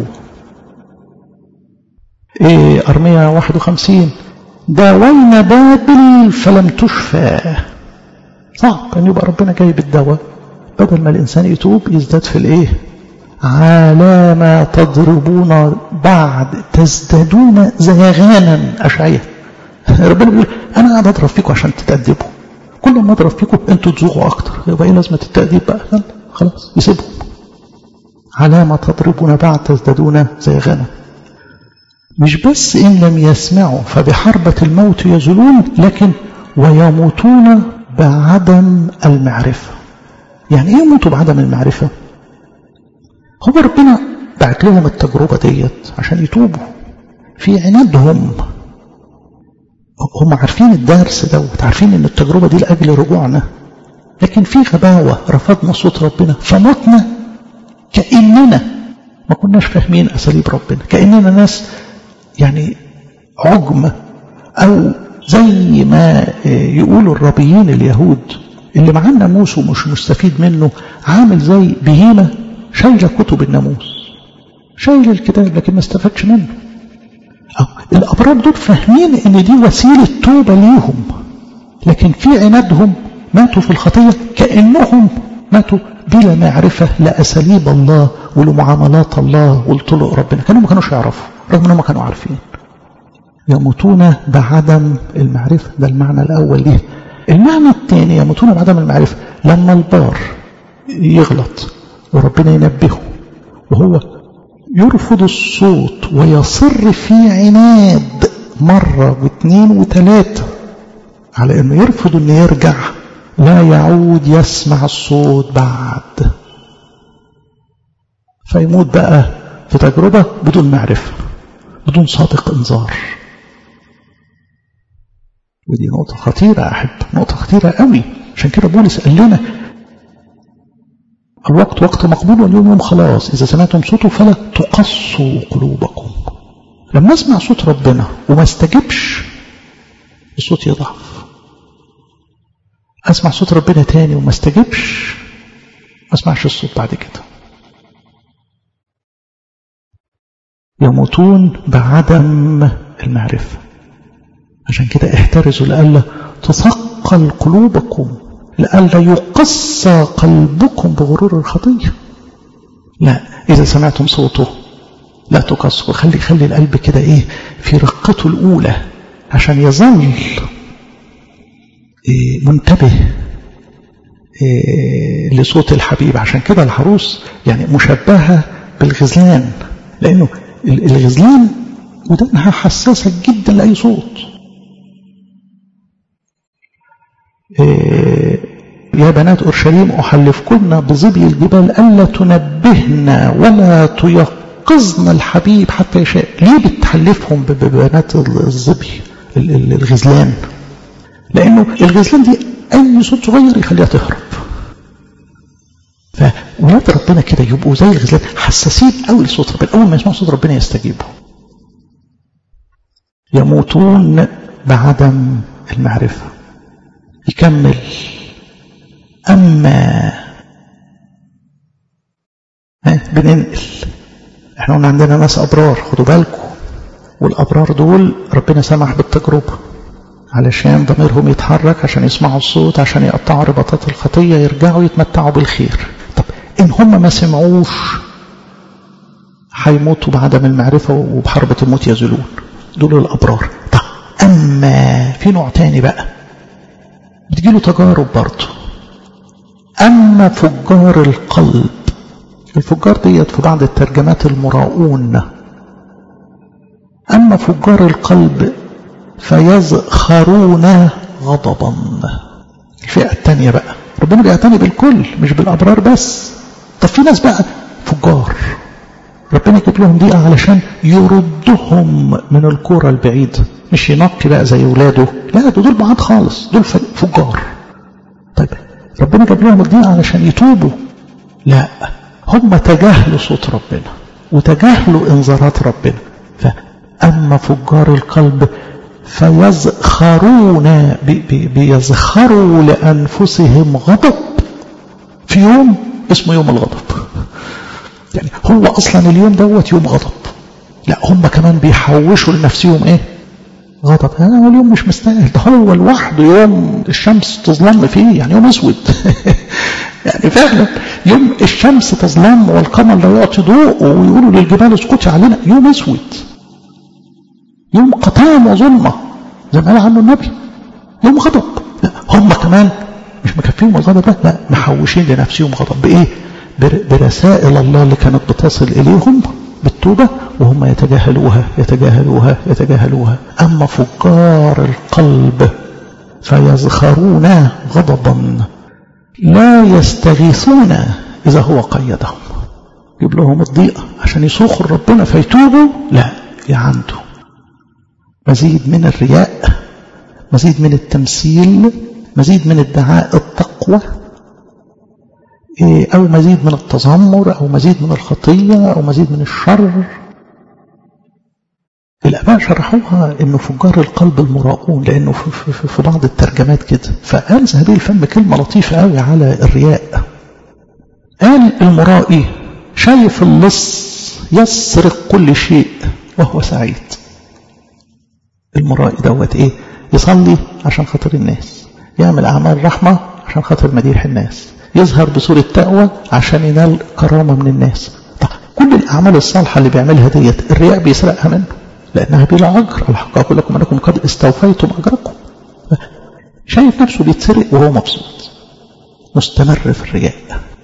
إيه أرمية 51 داوينا بابل فلم تشفى صعب أن يبقى ربنا جايب الدواء بدل ما الإنسان يتوب يزداد في الإيه على ما تضربون بعد تزدادون زيغانا أشعية ربنا بيقول أنا قاعد أضرب فيكم عشان تتأدبوا كل ما اضرب فيكم انتوا تزوغوا اكتر يبقى ايه لازمه التاديب بقى خلاص يسيبهم على ما تضربون بعد تزدادون زي غنم مش بس ان لم يسمعوا فبحربة الموت يزولون لكن ويموتون بعدم المعرفة يعني ايه يموتوا بعدم المعرفة هو ربنا بعت لهم التجربة ديت عشان يتوبوا في عنادهم هم عارفين الدرس دوت عارفين ان التجربة دي لأجل رجوعنا لكن في غباوة رفضنا صوت ربنا فمتنا كأننا ما كناش فاهمين أساليب ربنا كأننا ناس يعني عجمة أو زي ما يقولوا الربيين اليهود اللي معاه الناموس ومش مستفيد منه عامل زي بهيمة شايلة كتب الناموس شايل الكتاب لكن ما استفادش منه أو الأبرار دول فاهمين إن دي وسيلة توبة ليهم لكن في عنادهم ماتوا في الخطية كأنهم ماتوا بلا معرفة لأساليب الله ولمعاملات الله ولطرق ربنا كانوا ما كانوش يعرفوا رغم أنهم كانوا عارفين يموتون بعدم المعرفة ده المعنى الأول ليه المعنى الثاني يموتون بعدم المعرفة لما البار يغلط وربنا ينبهه وهو يرفض الصوت ويصر في عناد مرة واثنين وثلاثة على انه يرفض انه يرجع لا يعود يسمع الصوت بعد فيموت بقى في تجربة بدون معرفة بدون صادق انذار ودي نقطة خطيرة أحب نقطة خطيرة قوي عشان كده بولس قال لنا الوقت وقت مقبول واليوم يوم خلاص إذا سمعتم صوته فلا تقصوا قلوبكم لما أسمع صوت ربنا وما استجبش الصوت يضعف أسمع صوت ربنا تاني وما استجبش ما أسمعش الصوت بعد كده يموتون بعدم المعرفة عشان كده احترزوا لألا تثقل قلوبكم لئلا يقسى قلبكم بغرور الخطية لا إذا سمعتم صوته لا تقسوا خلي خلي القلب كده إيه في رقته الأولى عشان يظل إيه منتبه إيه لصوت الحبيب عشان كده العروس يعني مشبهة بالغزلان لأنه الغزلان ودانها حساسة جدا لأي صوت إيه يا بنات أورشليم أحلفكن بظبي الجبال ألا تنبهن ولا تيقظن الحبيب حتى يشاء ليه بتحلفهم ببنات الظبي الغزلان لأنه الغزلان دي أي صوت صغير يخليها تهرب فولاد ربنا كده يبقوا زي الغزلان حساسين قوي لصوت ربنا أول ما يسمعوا صوت ربنا يستجيبوا يموتون بعدم المعرفة يكمل أما بننقل احنا قلنا عندنا ناس أبرار خدوا بالكم والأبرار دول ربنا سمح بالتجربة علشان ضميرهم يتحرك عشان يسمعوا الصوت عشان يقطعوا رباطات الخطية يرجعوا يتمتعوا بالخير طب إن هم ما سمعوش هيموتوا بعدم المعرفة وبحربة الموت يزولون دول الأبرار طب أما في نوع تاني بقى بتجيله تجارب برضه أما فجار القلب الفجار ديت في بعض الترجمات المراؤون أما فجار القلب فيزخرون غضبا الفئة الثانية بقى ربنا بيعتني بالكل مش بالأبرار بس طب في ناس بقى فجار ربنا يجيب لهم دقيقة علشان يردهم من الكورة البعيدة مش ينقي بقى زي ولاده لا دول بعاد خالص دول فجار طيب ربنا جاب لهم الدقيقة علشان يتوبوا لا هم تجاهلوا صوت ربنا وتجاهلوا انذارات ربنا فأما فجار القلب فيزخرون بي بي بيزخروا لأنفسهم غضب في يوم اسمه يوم الغضب يعني هو أصلا اليوم دوت يوم غضب لا هم كمان بيحوشوا لنفسهم ايه غضب هذا اليوم مش مستاهل ده هو لوحده يوم الشمس تظلم فيه يعني يوم اسود يعني فعلا يوم الشمس تظلم والقمر لا يعطي ضوء ويقولوا للجبال اسكتي علينا يوم اسود يوم قطام وظلمه زي ما قال عنه النبي يوم غضب لا هم كمان مش مكفيهم الغضب ده لا محوشين لنفسهم غضب بايه برسائل الله اللي كانت بتصل اليهم بالتوبة وهم يتجاهلوها يتجاهلوها يتجاهلوها أما فجار القلب فيزخرون غضبا لا يستغيثون إذا هو قيدهم يجيب لهم الضيقة عشان يصوخوا ربنا فيتوبوا لا يعندوا مزيد من الرياء مزيد من التمثيل مزيد من ادعاء التقوى أو مزيد من التذمر أو مزيد من الخطية أو مزيد من الشر الآباء شرحوها إنه فجار القلب المراؤون لأنه في, في, في بعض الترجمات كده فقال هذه الفم كلمة لطيفة قوي على الرياء قال المرائي شايف اللص يسرق كل شيء وهو سعيد المرائي دوت ايه يصلي عشان خاطر الناس يعمل اعمال رحمه عشان خاطر مديح الناس يظهر بصوره تقوى عشان ينال كرامه من الناس طب كل الاعمال الصالحه اللي بيعملها ديت الرياء بيسرقها منه لانها بلا اجر الحق اقول لكم انكم قد استوفيتم اجركم شايف نفسه بيتسرق وهو مبسوط مستمر في الرياء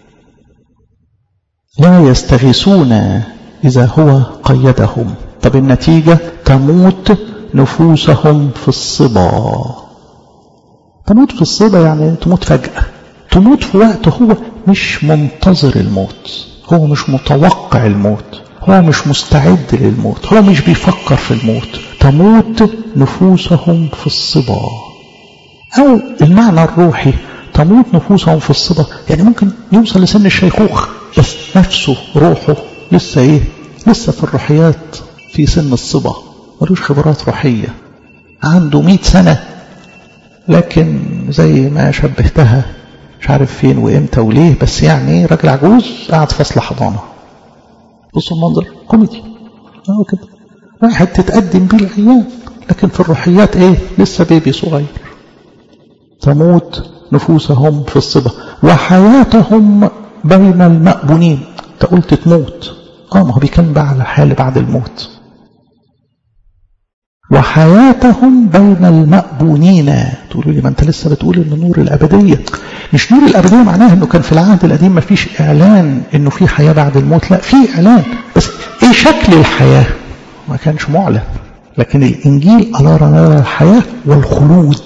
لا يستغيثون إذا هو قيدهم طب النتيجة تموت نفوسهم في الصبا تموت في الصبا يعني تموت فجأة تموت في وقت هو مش منتظر الموت هو مش متوقع الموت هو مش مستعد للموت هو مش بيفكر في الموت تموت نفوسهم في الصبا أو المعنى الروحي تموت نفوسهم في الصبا يعني ممكن يوصل لسن الشيخوخة بس نفسه روحه لسه ايه لسه في الروحيات في سن الصبا ملوش خبرات روحية عنده مئة سنة لكن زي ما شبهتها مش عارف فين وامتى وليه بس يعني راجل عجوز قاعد في فصل حضانة بصوا المنظر كوميدي اه كده واحد تتقدم بيه الايام لكن في الروحيات ايه لسه بيبي صغير تموت نفوسهم في الصبا وحياتهم بين المأبونين انت قلت تموت اه ما هو بيتكلم بقى على حال بعد الموت وحياتهم بين المأبونين تقولوا لي ما انت لسه بتقول ان نور الأبدية مش نور الأبدية معناها انه كان في العهد القديم ما فيش إعلان انه في حياة بعد الموت لا في إعلان بس ايه شكل الحياة ما كانش معلن لكن الإنجيل أرى نرى الحياة والخلود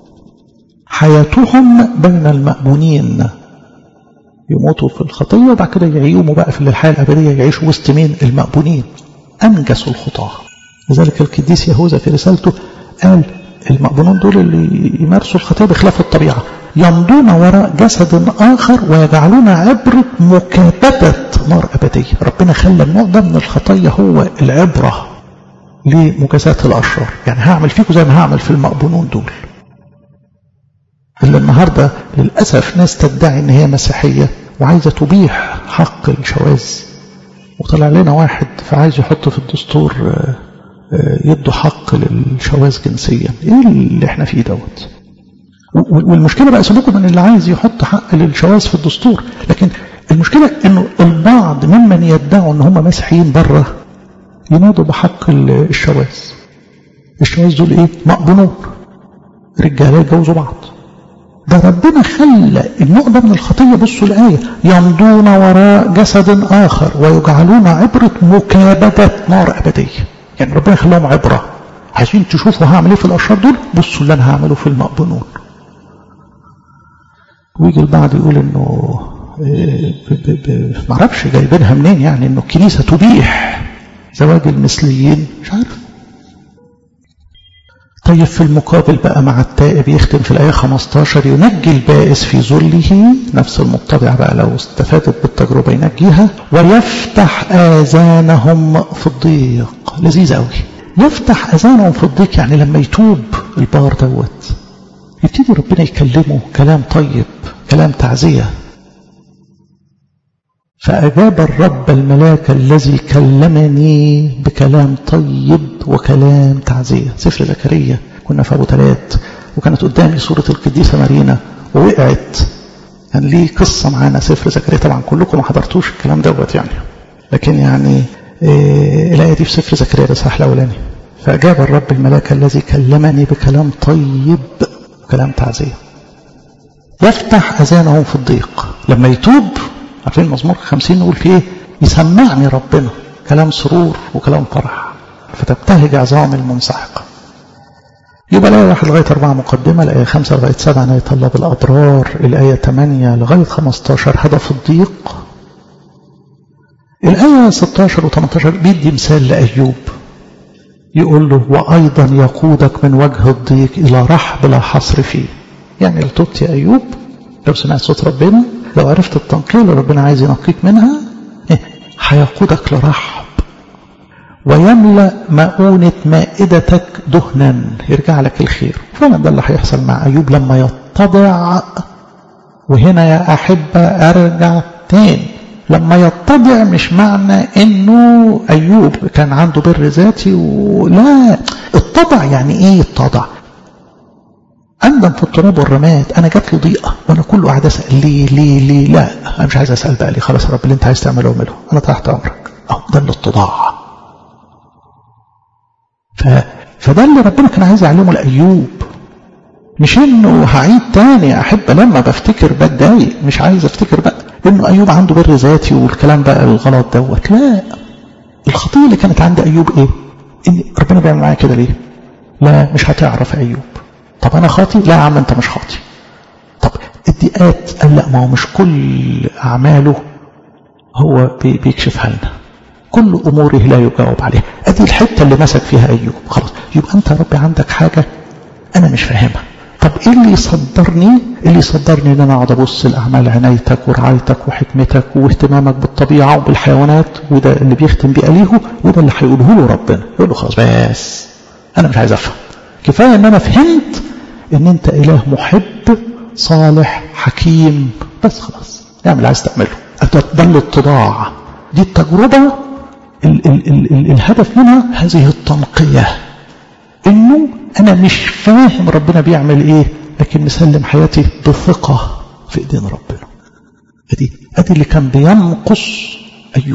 حياتهم بين المأمونين يموتوا في الخطية وبعد كده يعيموا بقى في الحياة الأبدية يعيشوا وسط مين المأمونين أنجسوا الخطاة لذلك القديس يهوذا في رسالته قال المأمونون دول اللي يمارسوا الخطية بخلاف الطبيعة يمضون وراء جسد آخر ويجعلون عبرة مكابدة نار أبدية ربنا خلى النوع ده من الخطية هو العبرة لمجازاة الأشرار يعني هعمل فيكم زي ما هعمل في المأبونون دول اللي النهاردة للأسف ناس تدعي ان هي مسيحية وعايزة تبيح حق الشواذ وطلع لنا واحد فعايز يحط في الدستور يدوا حق للشواذ جنسيا ايه اللي احنا فيه دوت والمشكلة بقى سيبكم من اللي عايز يحط حق للشواذ في الدستور لكن المشكلة انه البعض ممن يدعوا ان هم مسيحيين بره ينادوا بحق الشواذ الشواذ دول ايه مقبولون رجاله يتجوزوا بعض ده ربنا خلى النوع ده من الخطية بصوا الآية يمضون وراء جسد آخر ويجعلون عبرة مكابدة نار أبدية يعني ربنا خلاهم عبرة عايزين تشوفوا هعمل ايه في الأشرار دول بصوا اللي أنا هعمله في المقبنون ويجي البعض يقول انه معرفش جايبينها منين يعني انه الكنيسة تبيح زواج المثليين مش عارف طيب في المقابل بقى مع التائب يختم في الآية 15 ينجي البائس في ذله نفس المطبع بقى لو استفادت بالتجربة ينجيها ويفتح آذانهم في الضيق لذيذ قوي يفتح آذانهم في الضيق يعني لما يتوب البار دوت يبتدي ربنا يكلمه كلام طيب كلام تعزية فأجاب الرب الملاك الذي كلمني بكلام طيب وكلام تعزية سفر زكريا كنا في أبو تلات وكانت قدامي صورة القديسة مارينا ووقعت كان ليه قصة معانا سفر زكريا طبعا كلكم ما حضرتوش الكلام دوت يعني لكن يعني إيه الآية دي في سفر زكريا الإصحاح الأولاني فأجاب الرب الملاك الذي كلمني بكلام طيب وكلام تعزية يفتح أذانهم في الضيق لما يتوب عارفين مزمور 50 نقول فيه ايه يسمعني ربنا كلام سرور وكلام فرح فتبتهج عظام المنسحقة يبقى الآية واحد لغاية أربعة مقدمة الآية خمسة لغاية سبعة نهاية الله بالأضرار الآية ثمانية لغاية خمستاشر هدف الضيق الآية 16 و 18 بيدي مثال لأيوب يقول له وأيضا يقودك من وجه الضيق إلى رحب لا حصر فيه يعني لو تبت يا أيوب لو سمعت صوت ربنا لو عرفت التنقية اللي ربنا عايز ينقيك منها هيقودك لرحب ويملأ مؤونة مائدتك دهنا يرجع لك الخير فعلا ده اللي هيحصل مع أيوب لما يتضع وهنا يا أحبة أرجع تاني لما يتضع مش معنى انه ايوب كان عنده بر ذاتي ولا اتضع يعني ايه اتضع أندم في التراب والرماد أنا جات له ضيقة وأنا كله قاعد أسأل ليه ليه ليه لا أنا مش عايز أسأل بقى ليه خلاص يا رب اللي أنت عايز تعمله اعمله أنا تحت أمرك أهو ده الاتضاع ف... فده اللي ربنا كان عايز يعلمه لأيوب مش انه هعيد تاني احب لما بفتكر بتضايق مش عايز افتكر بقى انه ايوب عنده بر ذاتي والكلام بقى الغلط دوت لا الخطيه اللي كانت عند ايوب ايه ان ربنا بيعمل معايا كده ليه لا مش هتعرف ايوب طب انا خاطي لا يا عم انت مش خاطي طب الضيقات قال لا ما هو مش كل اعماله هو بيكشفها لنا كل اموره لا يجاوب عليها ادي الحته اللي مسك فيها ايوب خلاص يبقى انت يا ربي عندك حاجه انا مش فاهمها طب ايه اللي يصدرني اللي يصدرني ان انا اقعد ابص لاعمال عنايتك ورعايتك وحكمتك واهتمامك بالطبيعه وبالحيوانات وده اللي بيختم بيه اليه وده اللي هيقوله له ربنا يقول له خلاص بس انا مش عايز افهم كفايه ان انا فهمت ان انت اله محب صالح حكيم بس خلاص اعمل اللي عايز تعمله ده الاتضاع دي التجربه ال ال ال ال الهدف منها هذه التنقيه انه انا مش فاهم ربنا بيعمل ايه لكن مسلم حياتي بثقة في ايدين ربنا ادي ادي اللي كان بينقص ايوب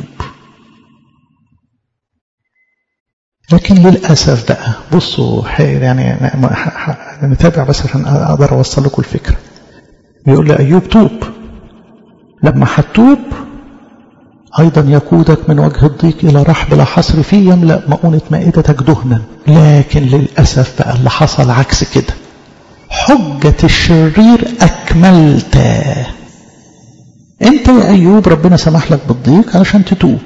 لكن للاسف بقى بصوا يعني نتابع بس عشان اقدر اوصل لكم الفكره بيقول لايوب توب لما هتوب أيضا يقودك من وجه الضيق إلى رحب لا حصر فيه يملأ مؤونة مائدتك دهنا لكن للأسف بقى اللي حصل عكس كده حجة الشرير أكملت أنت يا أيوب ربنا سمح لك بالضيق علشان تتوب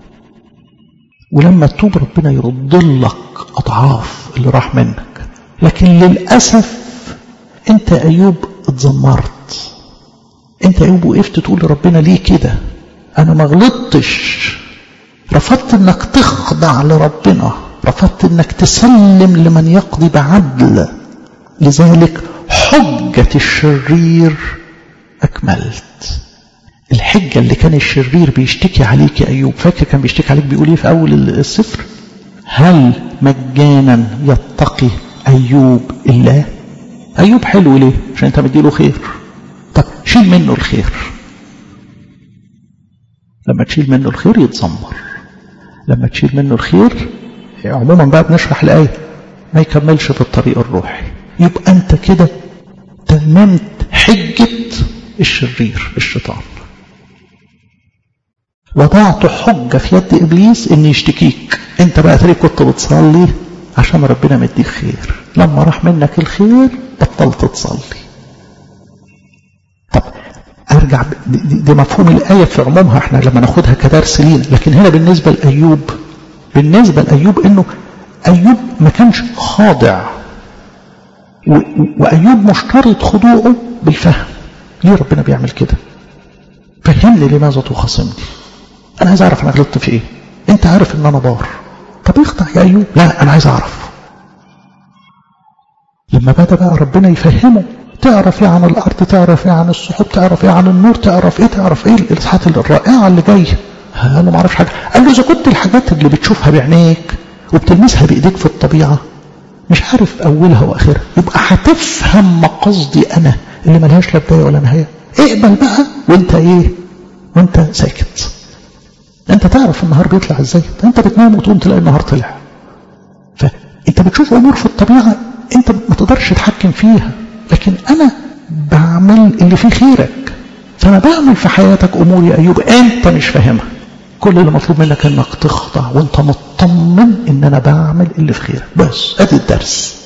ولما تتوب ربنا يرد لك أضعاف اللي راح منك لكن للأسف أنت يا أيوب اتذمرت أنت يا أيوب وقفت تقول لربنا ليه كده أنا ما غلطتش رفضت أنك تخضع لربنا رفضت أنك تسلم لمن يقضي بعدل لذلك حجة الشرير أكملت الحجة اللي كان الشرير بيشتكي عليك يا أيوب فاكر كان بيشتكي عليك بيقول إيه في أول السفر هل مجانا يتقي أيوب الله أيوب حلو ليه عشان أنت مديله خير طب شيل منه الخير لما تشيل منه الخير يتذمر لما تشيل منه الخير عموما بقى بنشرح الآية ما يكملش في الطريق الروحي يبقى أنت كده تممت حجة الشرير الشيطان وضعت حجة في يد إبليس إن يشتكيك أنت بقى تريك كنت بتصلي عشان ربنا مديك خير لما راح منك الخير بطلت تصلي طب ارجع دي, دي مفهوم الايه في عمومها احنا لما ناخدها كدرس لينا لكن هنا بالنسبه لايوب بالنسبه لايوب انه ايوب ما كانش خاضع وايوب مشترط خضوعه بالفهم ليه ربنا بيعمل كده فهمني لماذا تخاصمني انا عايز اعرف انا غلطت في ايه انت عارف ان انا بار طب اخضع يا ايوب لا انا عايز اعرف لما بدا بقى ربنا يفهمه تعرف ايه عن الارض تعرف ايه عن السحب تعرف ايه عن النور تعرف ايه تعرف ايه الاصحات الرائعه اللي جايه قال له ما اعرفش حاجه قال له اذا كنت الحاجات اللي بتشوفها بعينيك وبتلمسها بايديك في الطبيعه مش عارف اولها واخرها يبقى هتفهم مقصدي انا اللي ملهاش لا بدايه ولا نهايه اقبل بقى وانت ايه وانت ساكت انت تعرف النهار بيطلع ازاي انت بتنام وتقوم تلاقي النهار طلع فانت بتشوف امور في الطبيعه انت ما تقدرش تتحكم فيها لكن أنا بعمل اللي فيه خيرك فأنا بعمل في حياتك أمور يا أيوب أنت مش فاهمها كل اللي مطلوب منك أنك تخضع وأنت مطمن أن أنا بعمل اللي في خيرك بس أدي الدرس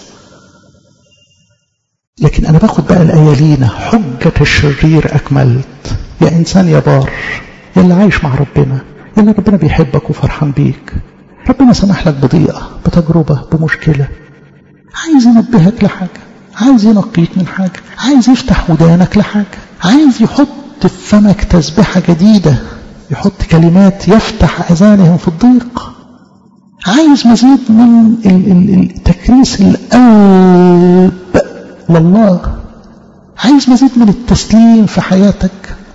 لكن أنا باخد بقى الآية لينا حجة الشرير أكملت يا إنسان يا بار يا اللي عايش مع ربنا يا اللي ربنا بيحبك وفرحان بيك ربنا سمح لك بضيقة بتجربة بمشكلة عايز ينبهك لحاجة عايز ينقيك من حاجة عايز يفتح ودانك لحاجة عايز يحط في فمك تسبحة جديدة يحط كلمات يفتح أذانهم في الضيق عايز مزيد من تكريس القلب لله عايز مزيد من التسليم في حياتك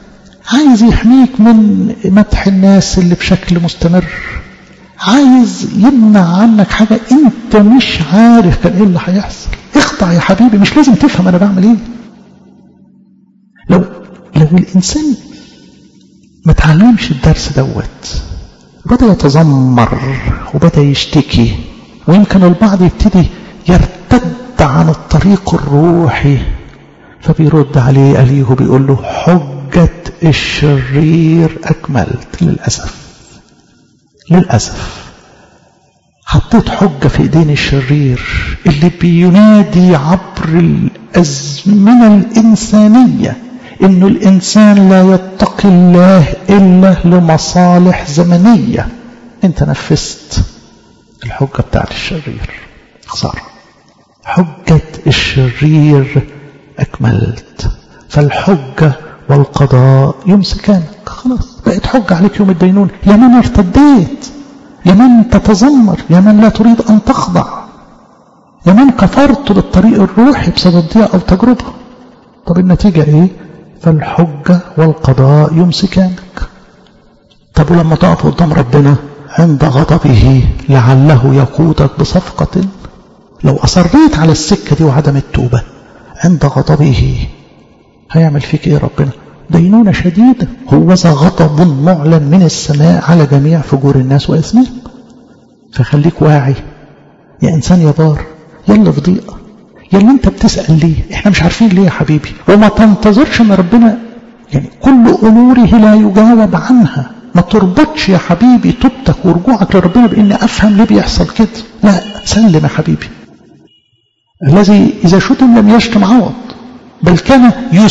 عايز يحميك من مدح الناس اللي بشكل مستمر عايز يمنع عنك حاجة انت مش عارف كان ايه اللي هيحصل اخضع يا حبيبي مش لازم تفهم انا بعمل ايه لو لو الانسان ما تعلمش الدرس دوت بدأ يتذمر وبدأ يشتكي ويمكن البعض يبتدي يرتد عن الطريق الروحي فبيرد عليه أليه بيقول له حجة الشرير أكملت للأسف للأسف حطيت حجة في ايدين الشرير اللي بينادي عبر الأزمنة الإنسانية إنه الإنسان لا يتقي الله إلا لمصالح زمنية أنت نفذت الحجة بتاعت الشرير خسارة حجة الشرير أكملت فالحجة والقضاء يمسكانك خلاص بقت حجة عليك يوم الدينون يا من ارتديت يا من تتذمر يا من لا تريد أن تخضع يا من كفرت بالطريق الروحي بسبب ضياء أو تجربة طب النتيجة إيه فالحجة والقضاء يمسكانك طب ولما تقف قدام ربنا عند غضبه لعله يقودك بصفقة لو أصريت على السكة دي وعدم التوبة عند غضبه هيعمل فيك ايه ربنا دينونة شديدة هو ذا غضب معلن من السماء على جميع فجور الناس وإثمهم فخليك واعي يا إنسان يا بار يلا في ضيقة يا اللي انت بتسأل ليه احنا مش عارفين ليه يا حبيبي وما تنتظرش ان ربنا يعني كل اموره لا يجاوب عنها ما تربطش يا حبيبي توبتك ورجوعك لربنا بان افهم ليه بيحصل كده لا سلم يا حبيبي الذي اذا شتم لم يشتم عوض بل كان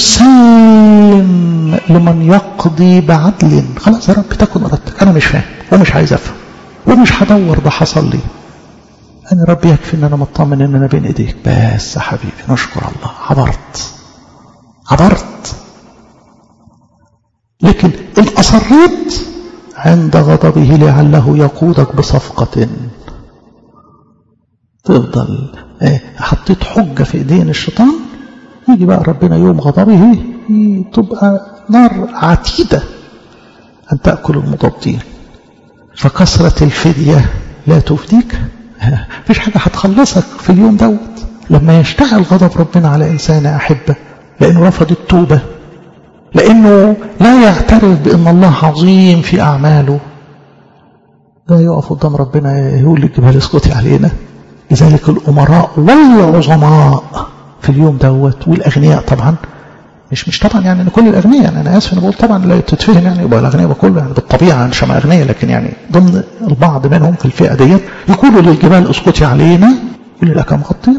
يسلم لمن يقضي بعدل خلاص يا رب تكن ارادتك انا مش فاهم ومش عايز افهم ومش هدور ده حصل ليه أنا ربي يكفي إن أنا مطمن إن أنا بين إيديك بس يا حبيبي نشكر الله عبرت عبرت لكن إن أصريت عند غضبه لعله يقودك بصفقة تفضل حطيت حجة في إيدين الشيطان يجي بقى ربنا يوم غضبه تبقى نار عتيدة أن تأكل المضادين فكثرة الفدية لا تفديك مفيش حاجة هتخلصك في اليوم دوت لما يشتعل غضب ربنا على إنسان أحبه لأنه رفض التوبة لأنه لا يعترف بأن الله عظيم في أعماله لا يقف قدام ربنا يقول للجبال اسكتي علينا لذلك الأمراء والعظماء في اليوم دوت والأغنياء طبعا مش مش طبعا يعني ان كل الاغنياء يعني انا اسف انا بقول طبعا لا تتفهم يعني يبقى الاغنياء كله يعني بالطبيعه مش اغنياء لكن يعني ضمن البعض منهم في الفئه ديت يقولوا للجبال اسكتي علينا يقول لك مغطينا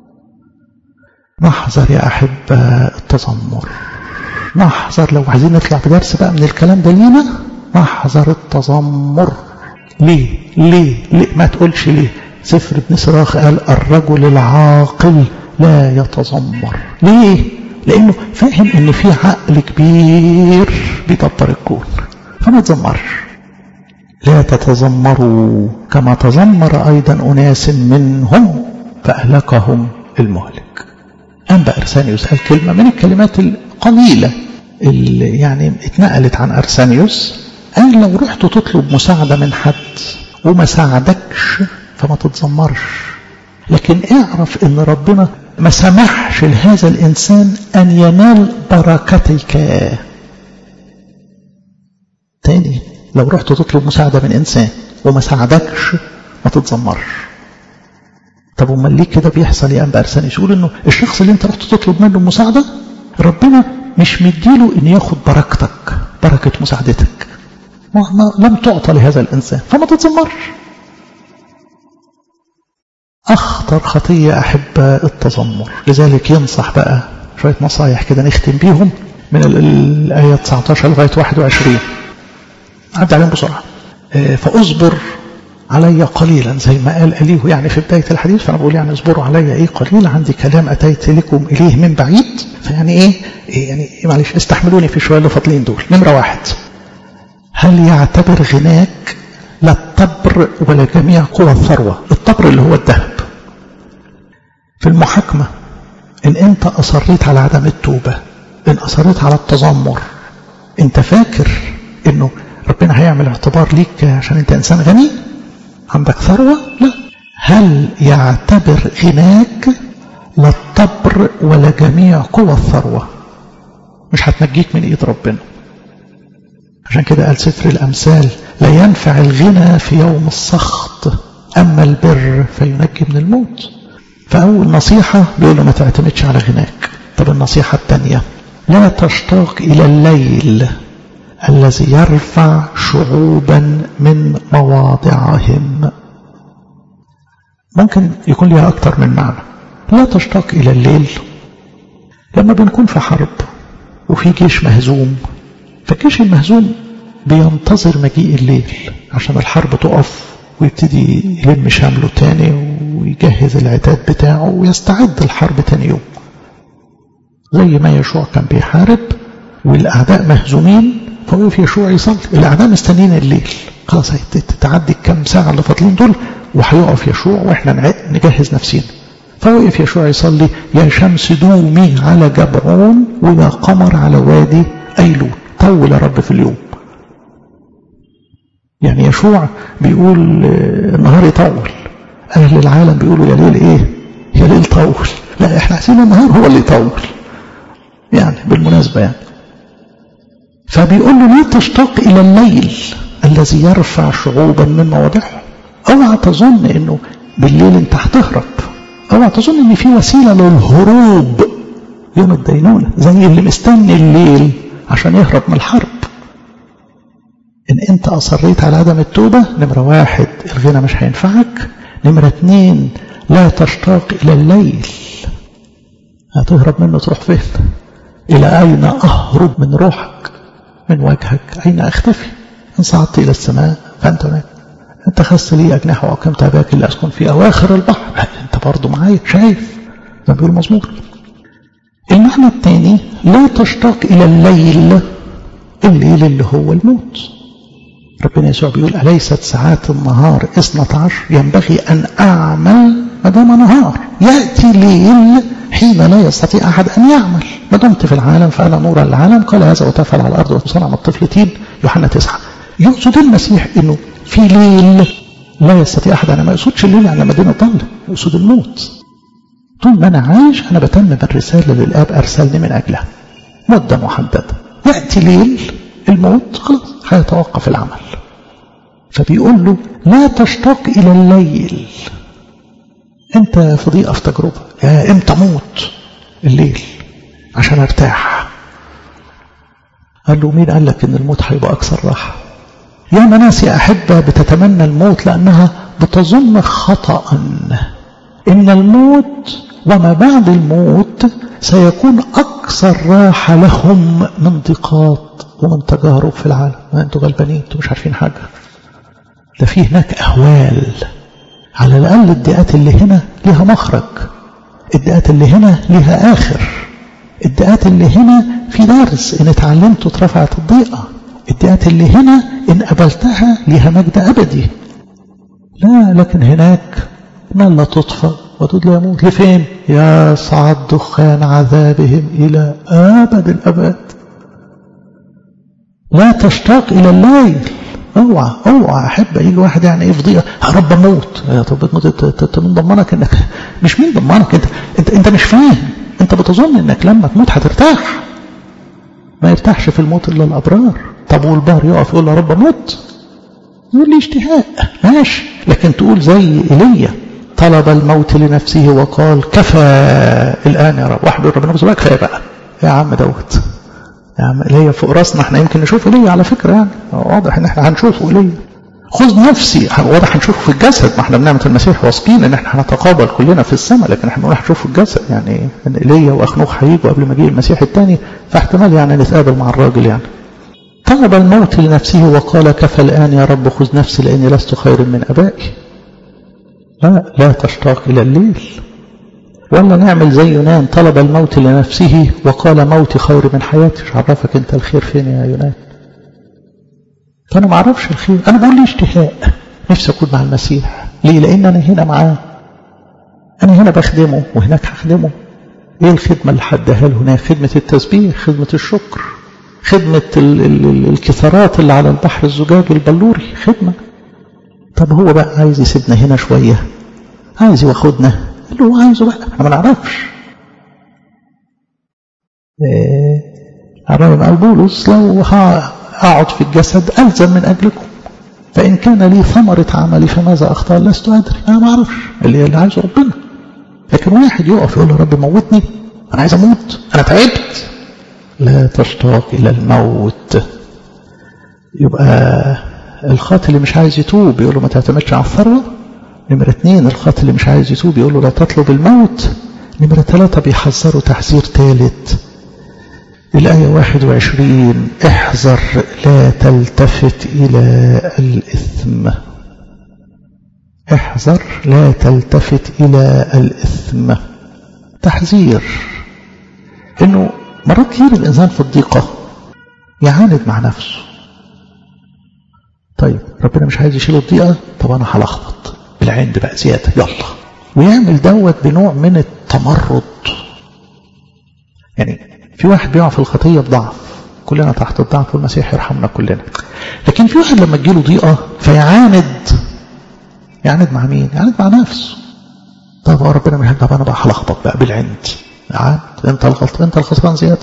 نحذر يا احبه التذمر نحذر لو عايزين نطلع بدرس بقى من الكلام ده لينا نحذر التذمر ليه ليه ليه ما تقولش ليه سفر ابن سراخ قال الرجل العاقل لا يتذمر ليه لانه فاهم ان في عقل كبير بيدبر الكون فما تذمرش لا تتذمروا كما تذمر ايضا اناس منهم فاهلكهم المهلك انبا ارسانيوس قال كلمه من الكلمات القليله اللي يعني اتنقلت عن ارسانيوس قال لو رحت تطلب مساعده من حد وما ساعدكش فما تتذمرش لكن اعرف ان ربنا ما سمحش لهذا الإنسان أن ينال بركتك تاني لو رحت تطلب مساعدة من إنسان وما ساعدكش ما تتذمرش طب امال ليه كده بيحصل يا أنبا أرسانيس يقول إنه الشخص اللي أنت رحت تطلب منه مساعدة ربنا مش مديله إن ياخد بركتك بركة مساعدتك ما ما لم تعطى لهذا الإنسان فما تتذمرش أخطر خطية أحب التذمر لذلك ينصح بقى شوية نصايح كده نختم بيهم من الآية 19 لغاية 21 عدى عليهم بسرعة فأصبر علي قليلا زي ما قال أليه يعني في بداية الحديث فأنا بقول يعني اصبروا علي إيه قليلا عندي كلام أتيت لكم إليه من بعيد فيعني إيه, إيه يعني إيه معلش استحملوني في شوية اللي فاضلين دول نمرة واحد هل يعتبر غناك لا الطبر ولا جميع قوى الثروة الطبر اللي هو الذهب في المحاكمة إن أنت أصريت على عدم التوبة إن أصريت على التذمر انت فاكر انه ربنا هيعمل اعتبار ليك عشان انت انسان غني عندك ثروة لا هل يعتبر غناك لا الطبر ولا جميع قوى الثروة مش هتنجيك من ايد ربنا عشان كده قال سفر الامثال لا ينفع الغنى في يوم السخط اما البر فينجي من الموت فاول نصيحة بيقول له ما تعتمدش على غناك طب النصيحة الثانية لا تشتاق الى الليل الذي يرفع شعوبا من مواضعهم ممكن يكون لها أكثر من معنى لا تشتاق إلى الليل لما بنكون في حرب وفي جيش مهزوم فالجيش المهزوم بينتظر مجيء الليل عشان الحرب تقف ويبتدي يلم شامله تاني ويجهز العتاد بتاعه ويستعد الحرب تاني يوم زي ما يشوع كان بيحارب والأعداء مهزومين فوقف يشوع يصلي الأعداء مستنيين الليل خلاص هتتعدي الكام ساعة اللي فاضلين دول وهيقف يشوع واحنا نجهز نفسينا فوقف يشوع يصلي يا شمس دومي على جبعون ويا قمر على وادي أيلول طول يا رب في اليوم يعني يشوع بيقول النهار يطول أهل العالم بيقولوا يا ليل إيه يا ليل طول لا احنا عايزين النهار هو اللي يطول يعني بالمناسبة يعني فبيقول له لا تشتاق إلى الليل الذي يرفع شعوبا من مواضعهم اوعى تظن انه بالليل انت هتهرب اوعى تظن ان في وسيلة للهروب يوم الدينونة زي اللي مستني الليل عشان يهرب من الحرب ان انت اصريت على عدم التوبة نمرة واحد الغنى مش هينفعك نمرة اتنين لا تشتاق الى الليل هتهرب منه تروح فين الى اين اهرب من روحك من وجهك اين اختفي ان صعدت الى السماء فانت هناك انت خص لي اجنحه واقمت اباك اللي اسكن في اواخر البحر انت برضه معايا شايف زي ما بيقول مزمور المعنى الثاني لا تشتاق الى الليل الليل اللي هو الموت ربنا يسوع بيقول أليست ساعات النهار اثنة عشر ينبغي أن أعمل ما دام نهار يأتي ليل حين لا يستطيع أحد أن يعمل ما دمت في العالم فأنا نور العالم قال هذا وتفعل على الأرض وصنع من الطفل تين يوحنا تسعة يقصد المسيح أنه في ليل لا يستطيع أحد أنا ما يقصدش الليل على مدينة ضل يقصد الموت طول ما أنا عايش أنا بتمم الرسالة للآب أرسلني من أجلها مدة محددة يأتي ليل الموت خلاص هيتوقف العمل فبيقول له لا تشتاق إلى الليل أنت في ضيقة في تجربة يا إمتى موت الليل عشان ارتاح قال له مين قال لك ان الموت هيبقى اكثر راحه يا ناس يا احبه بتتمنى الموت لانها بتظن خطا ان الموت وما بعد الموت سيكون اكثر راحه لهم من ضيقات ومن تجارب في العالم ما انتوا غلبانين انتوا مش عارفين حاجه ده في هناك اهوال على الاقل الدقات اللي هنا ليها مخرج الدقات اللي هنا ليها اخر الدقات اللي هنا في درس ان اتعلمت اترفعت الضيقه الدقات اللي هنا ان قبلتها ليها مجد ابدي لا لكن هناك من لا تطفى ودود لا يموت لفين يا صعد دخان عذابهم الى ابد الابد لا تشتاق الى الليل اوعى اوعى احب يجي واحد يعني ايه في ضيقه يا رب اموت يا طب انت من ضمنك انك مش مين ضمنك انت انت انت مش فاهم انت بتظن انك لما تموت هترتاح ما يرتاحش في الموت الا الابرار طب والبار يقف يقول يا رب اموت يقول لي اشتهاء ماشي لكن تقول زي ايليا طلب الموت لنفسه وقال كفى الان يا رب واحد يقول ربنا بقى كفايه بقى يا عم دوت يا عم ايليا فوق راسنا احنا يمكن نشوف ايليا على فكره يعني واضح ان احنا هنشوفه ايليا خذ نفسي واضح هنشوفه في الجسد ما احنا بنعمة المسيح واثقين ان احنا هنتقابل كلنا في السماء لكن احنا بنقول هنشوفه في الجسد يعني ان ايليا واخنوخ هيجوا قبل مجيء المسيح الثاني فاحتمال يعني نتقابل مع الراجل يعني طلب الموت لنفسه وقال كفى الآن يا رب خذ نفسي لأني لست خير من أبائي لا لا تشتاق إلى الليل ولا نعمل زي يونان طلب الموت لنفسه وقال موتي خير من حياتي مش عرفك انت الخير فين يا يونان فأنا ما أعرفش الخير أنا بقول لي اشتهاء نفسي أكون مع المسيح ليه لأن أنا هنا معاه أنا هنا بخدمه وهناك هخدمه إيه الخدمة اللي حدها له هناك خدمة التسبيح خدمة الشكر خدمة ال ال ال الكثرات اللي على البحر الزجاج البلوري خدمة طب هو بقى عايز يسيبنا هنا شوية عايز ياخدنا اللي هو عايزه بقى احنا ما نعرفش الرب قال بولس لو هقعد في الجسد ألزم من أجلكم فإن كان لي ثمرة عملي فماذا أختار لست أدري أنا ما أعرفش اللي اللي عايزه ربنا لكن واحد يقف يقول له رب موتني أنا عايز أموت أنا تعبت لا تشتاق إلى الموت يبقى الخاطئ اللي مش عايز يتوب يقول له ما تعتمدش على الثروة نمرة اثنين الخاطئ اللي مش عايز يتوب يقول له لا تطلب الموت نمرة ثلاثة بيحذروا تحذير ثالث الآية 21 احذر لا تلتفت إلى الإثم احذر لا تلتفت إلى الإثم تحذير إنه مرات كتير الإنسان في الضيقة يعاند مع نفسه طيب ربنا مش عايز يشيل الضيقة طب أنا هلخبط بالعند بقى زيادة يلا ويعمل دوت بنوع من التمرد يعني في واحد بيقع في الخطية بضعف كلنا تحت الضعف والمسيح يرحمنا كلنا لكن في واحد لما تجيله ضيقة فيعاند يعاند مع مين؟ يعاند مع نفسه طب ربنا مش طب انا بقى هلخبط بقى بالعند عاد انت الغلط انت الخسران زيادة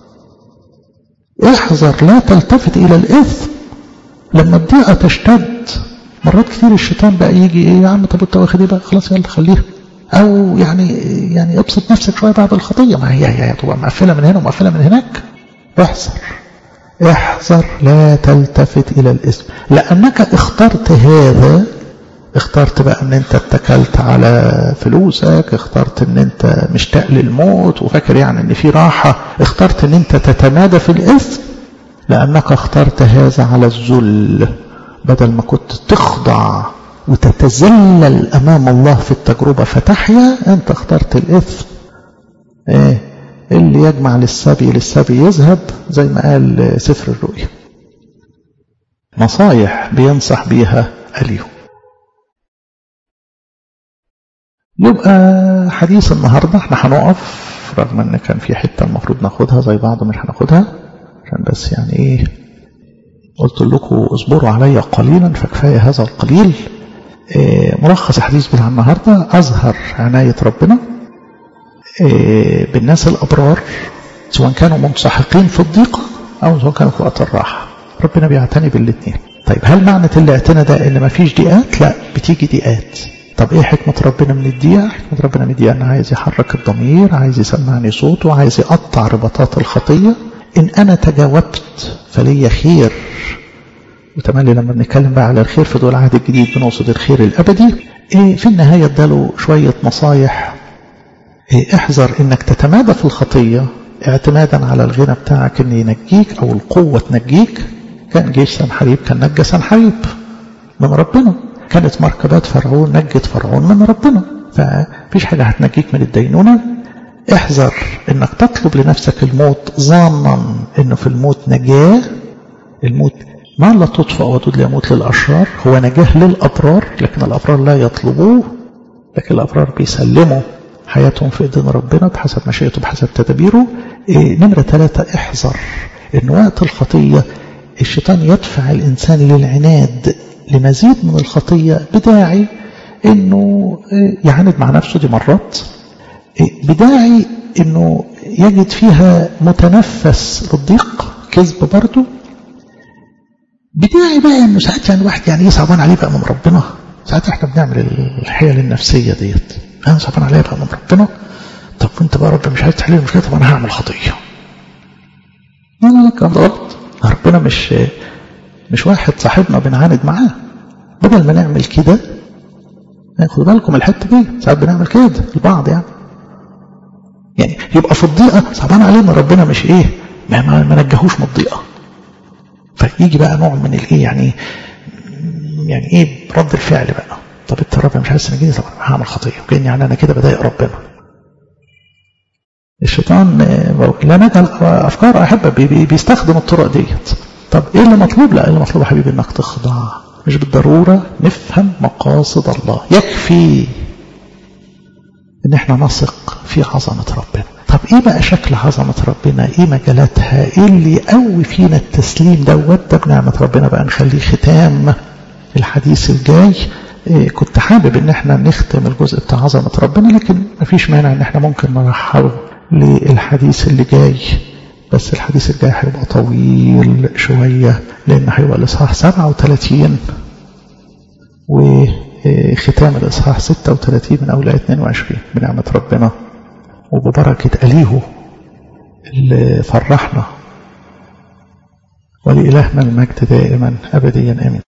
احذر لا تلتفت الى الاثم لما الضيقة تشتد مرات كتير الشيطان بقى يجي ايه يا عم طب انت واخد ايه بقى خلاص يلا خليها او يعني يعني ابسط نفسك شويه بعد الخطيه ما هي هي تبقى مقفله من هنا ومقفله من هناك احذر احذر لا تلتفت الى الاسم لانك اخترت هذا اخترت بقى ان انت اتكلت على فلوسك اخترت ان انت مشتاق للموت وفاكر يعني ان في راحه اخترت ان انت تتمادى في الاثم لانك اخترت هذا على الذل بدل ما كنت تخضع وتتذلل أمام الله في التجربة فتحيا أنت اخترت الإثم إيه اللي يجمع للسبي للسبي يذهب زي ما قال سفر الرؤيا نصايح بينصح بيها اليوم يبقى حديث النهاردة احنا هنقف رغم ان كان في حتة المفروض ناخدها زي بعض مش هناخدها عشان بس يعني ايه قلت لكم اصبروا علي قليلا فكفاية هذا القليل ملخص الحديث بتاع النهارده أظهر عناية ربنا بالناس الأبرار سواء كانوا منسحقين في الضيقة أو سواء كانوا في وقت الراحة ربنا بيعتني بالاثنين طيب هل معنى الاعتناء ده إن مفيش ضيقات؟ لا بتيجي ضيقات طب ايه حكمة ربنا من الضيقة؟ حكمة ربنا من الضيقة انه عايز يحرك الضمير عايز يسمعني صوته عايز يقطع رباطات الخطية إن أنا تجاوبت فلي خير وتملي لما بنتكلم بقى على الخير في دول العهد الجديد بنقصد الخير الأبدي إيه في النهاية اداله شوية نصايح إيه احذر إنك تتمادى في الخطية اعتمادا على الغنى بتاعك إن ينجيك أو القوة تنجيك كان جيش سنحريب كان نجى سنحريب من ربنا كانت مركبات فرعون نجت فرعون من ربنا ففيش حاجة هتنجيك من الدينونة احذر انك تطلب لنفسك الموت ظانا انه في الموت نجاة الموت ما لا تطفأ ودود يموت للأشرار هو نجاه للأبرار لكن الأبرار لا يطلبوه لكن الأبرار بيسلموا حياتهم في إيدين ربنا بحسب مشيئته بحسب تدابيره إيه نمرة ثلاثة احذر إن وقت الخطية الشيطان يدفع الإنسان للعناد لمزيد من الخطية بداعي إنه يعاند مع نفسه دي مرات بداعي إنه يجد فيها متنفس للضيق كذب برضه بداعي بقى انه ساعات يعني الواحد يعني ايه صعبان عليه بقى من ربنا ساعات احنا بنعمل الحيل النفسيه ديت انا صعبان عليا بقى من ربنا طب وانت بقى رب مش عايز تحل المشكله طب انا هعمل خطيه لا لا لا الكلام ده غلط ربنا مش مش واحد صاحبنا بنعاند معاه بدل ما نعمل كده خدوا بالكم الحته دي ساعات بنعمل كده البعض يعني يعني يبقى في الضيقه صعبان علينا ربنا مش ايه ما, ما نجهوش من الضيقه فيجي بقى نوع من الايه يعني يعني ايه رد الفعل بقى طب انت رب مش عايز تنجيني طب انا هعمل خطيه كان يعني انا كده بضايق ربنا الشيطان لا نجهل افكار احبه بي بيستخدم الطرق ديت طب ايه اللي مطلوب لا اللي مطلوب يا حبيبي انك تخضع مش بالضروره نفهم مقاصد الله يكفي ان احنا نثق في عظمه ربنا طب ايه بقى شكل عظمة ربنا ايه مجالاتها ايه اللي يقوي فينا التسليم دوت ده بنعمة ربنا بقى نخليه ختام الحديث الجاي إيه كنت حابب ان احنا نختم الجزء بتاع عظمة ربنا لكن مفيش مانع ان احنا ممكن نرحله للحديث اللي جاي بس الحديث الجاي هيبقى طويل شوية لان هيبقى الاصحاح 37 وختام الاصحاح 36 من اول 22 بنعمة ربنا وببركة أليه اللي فرحنا ولإلهنا المجد دائما أبديا آمين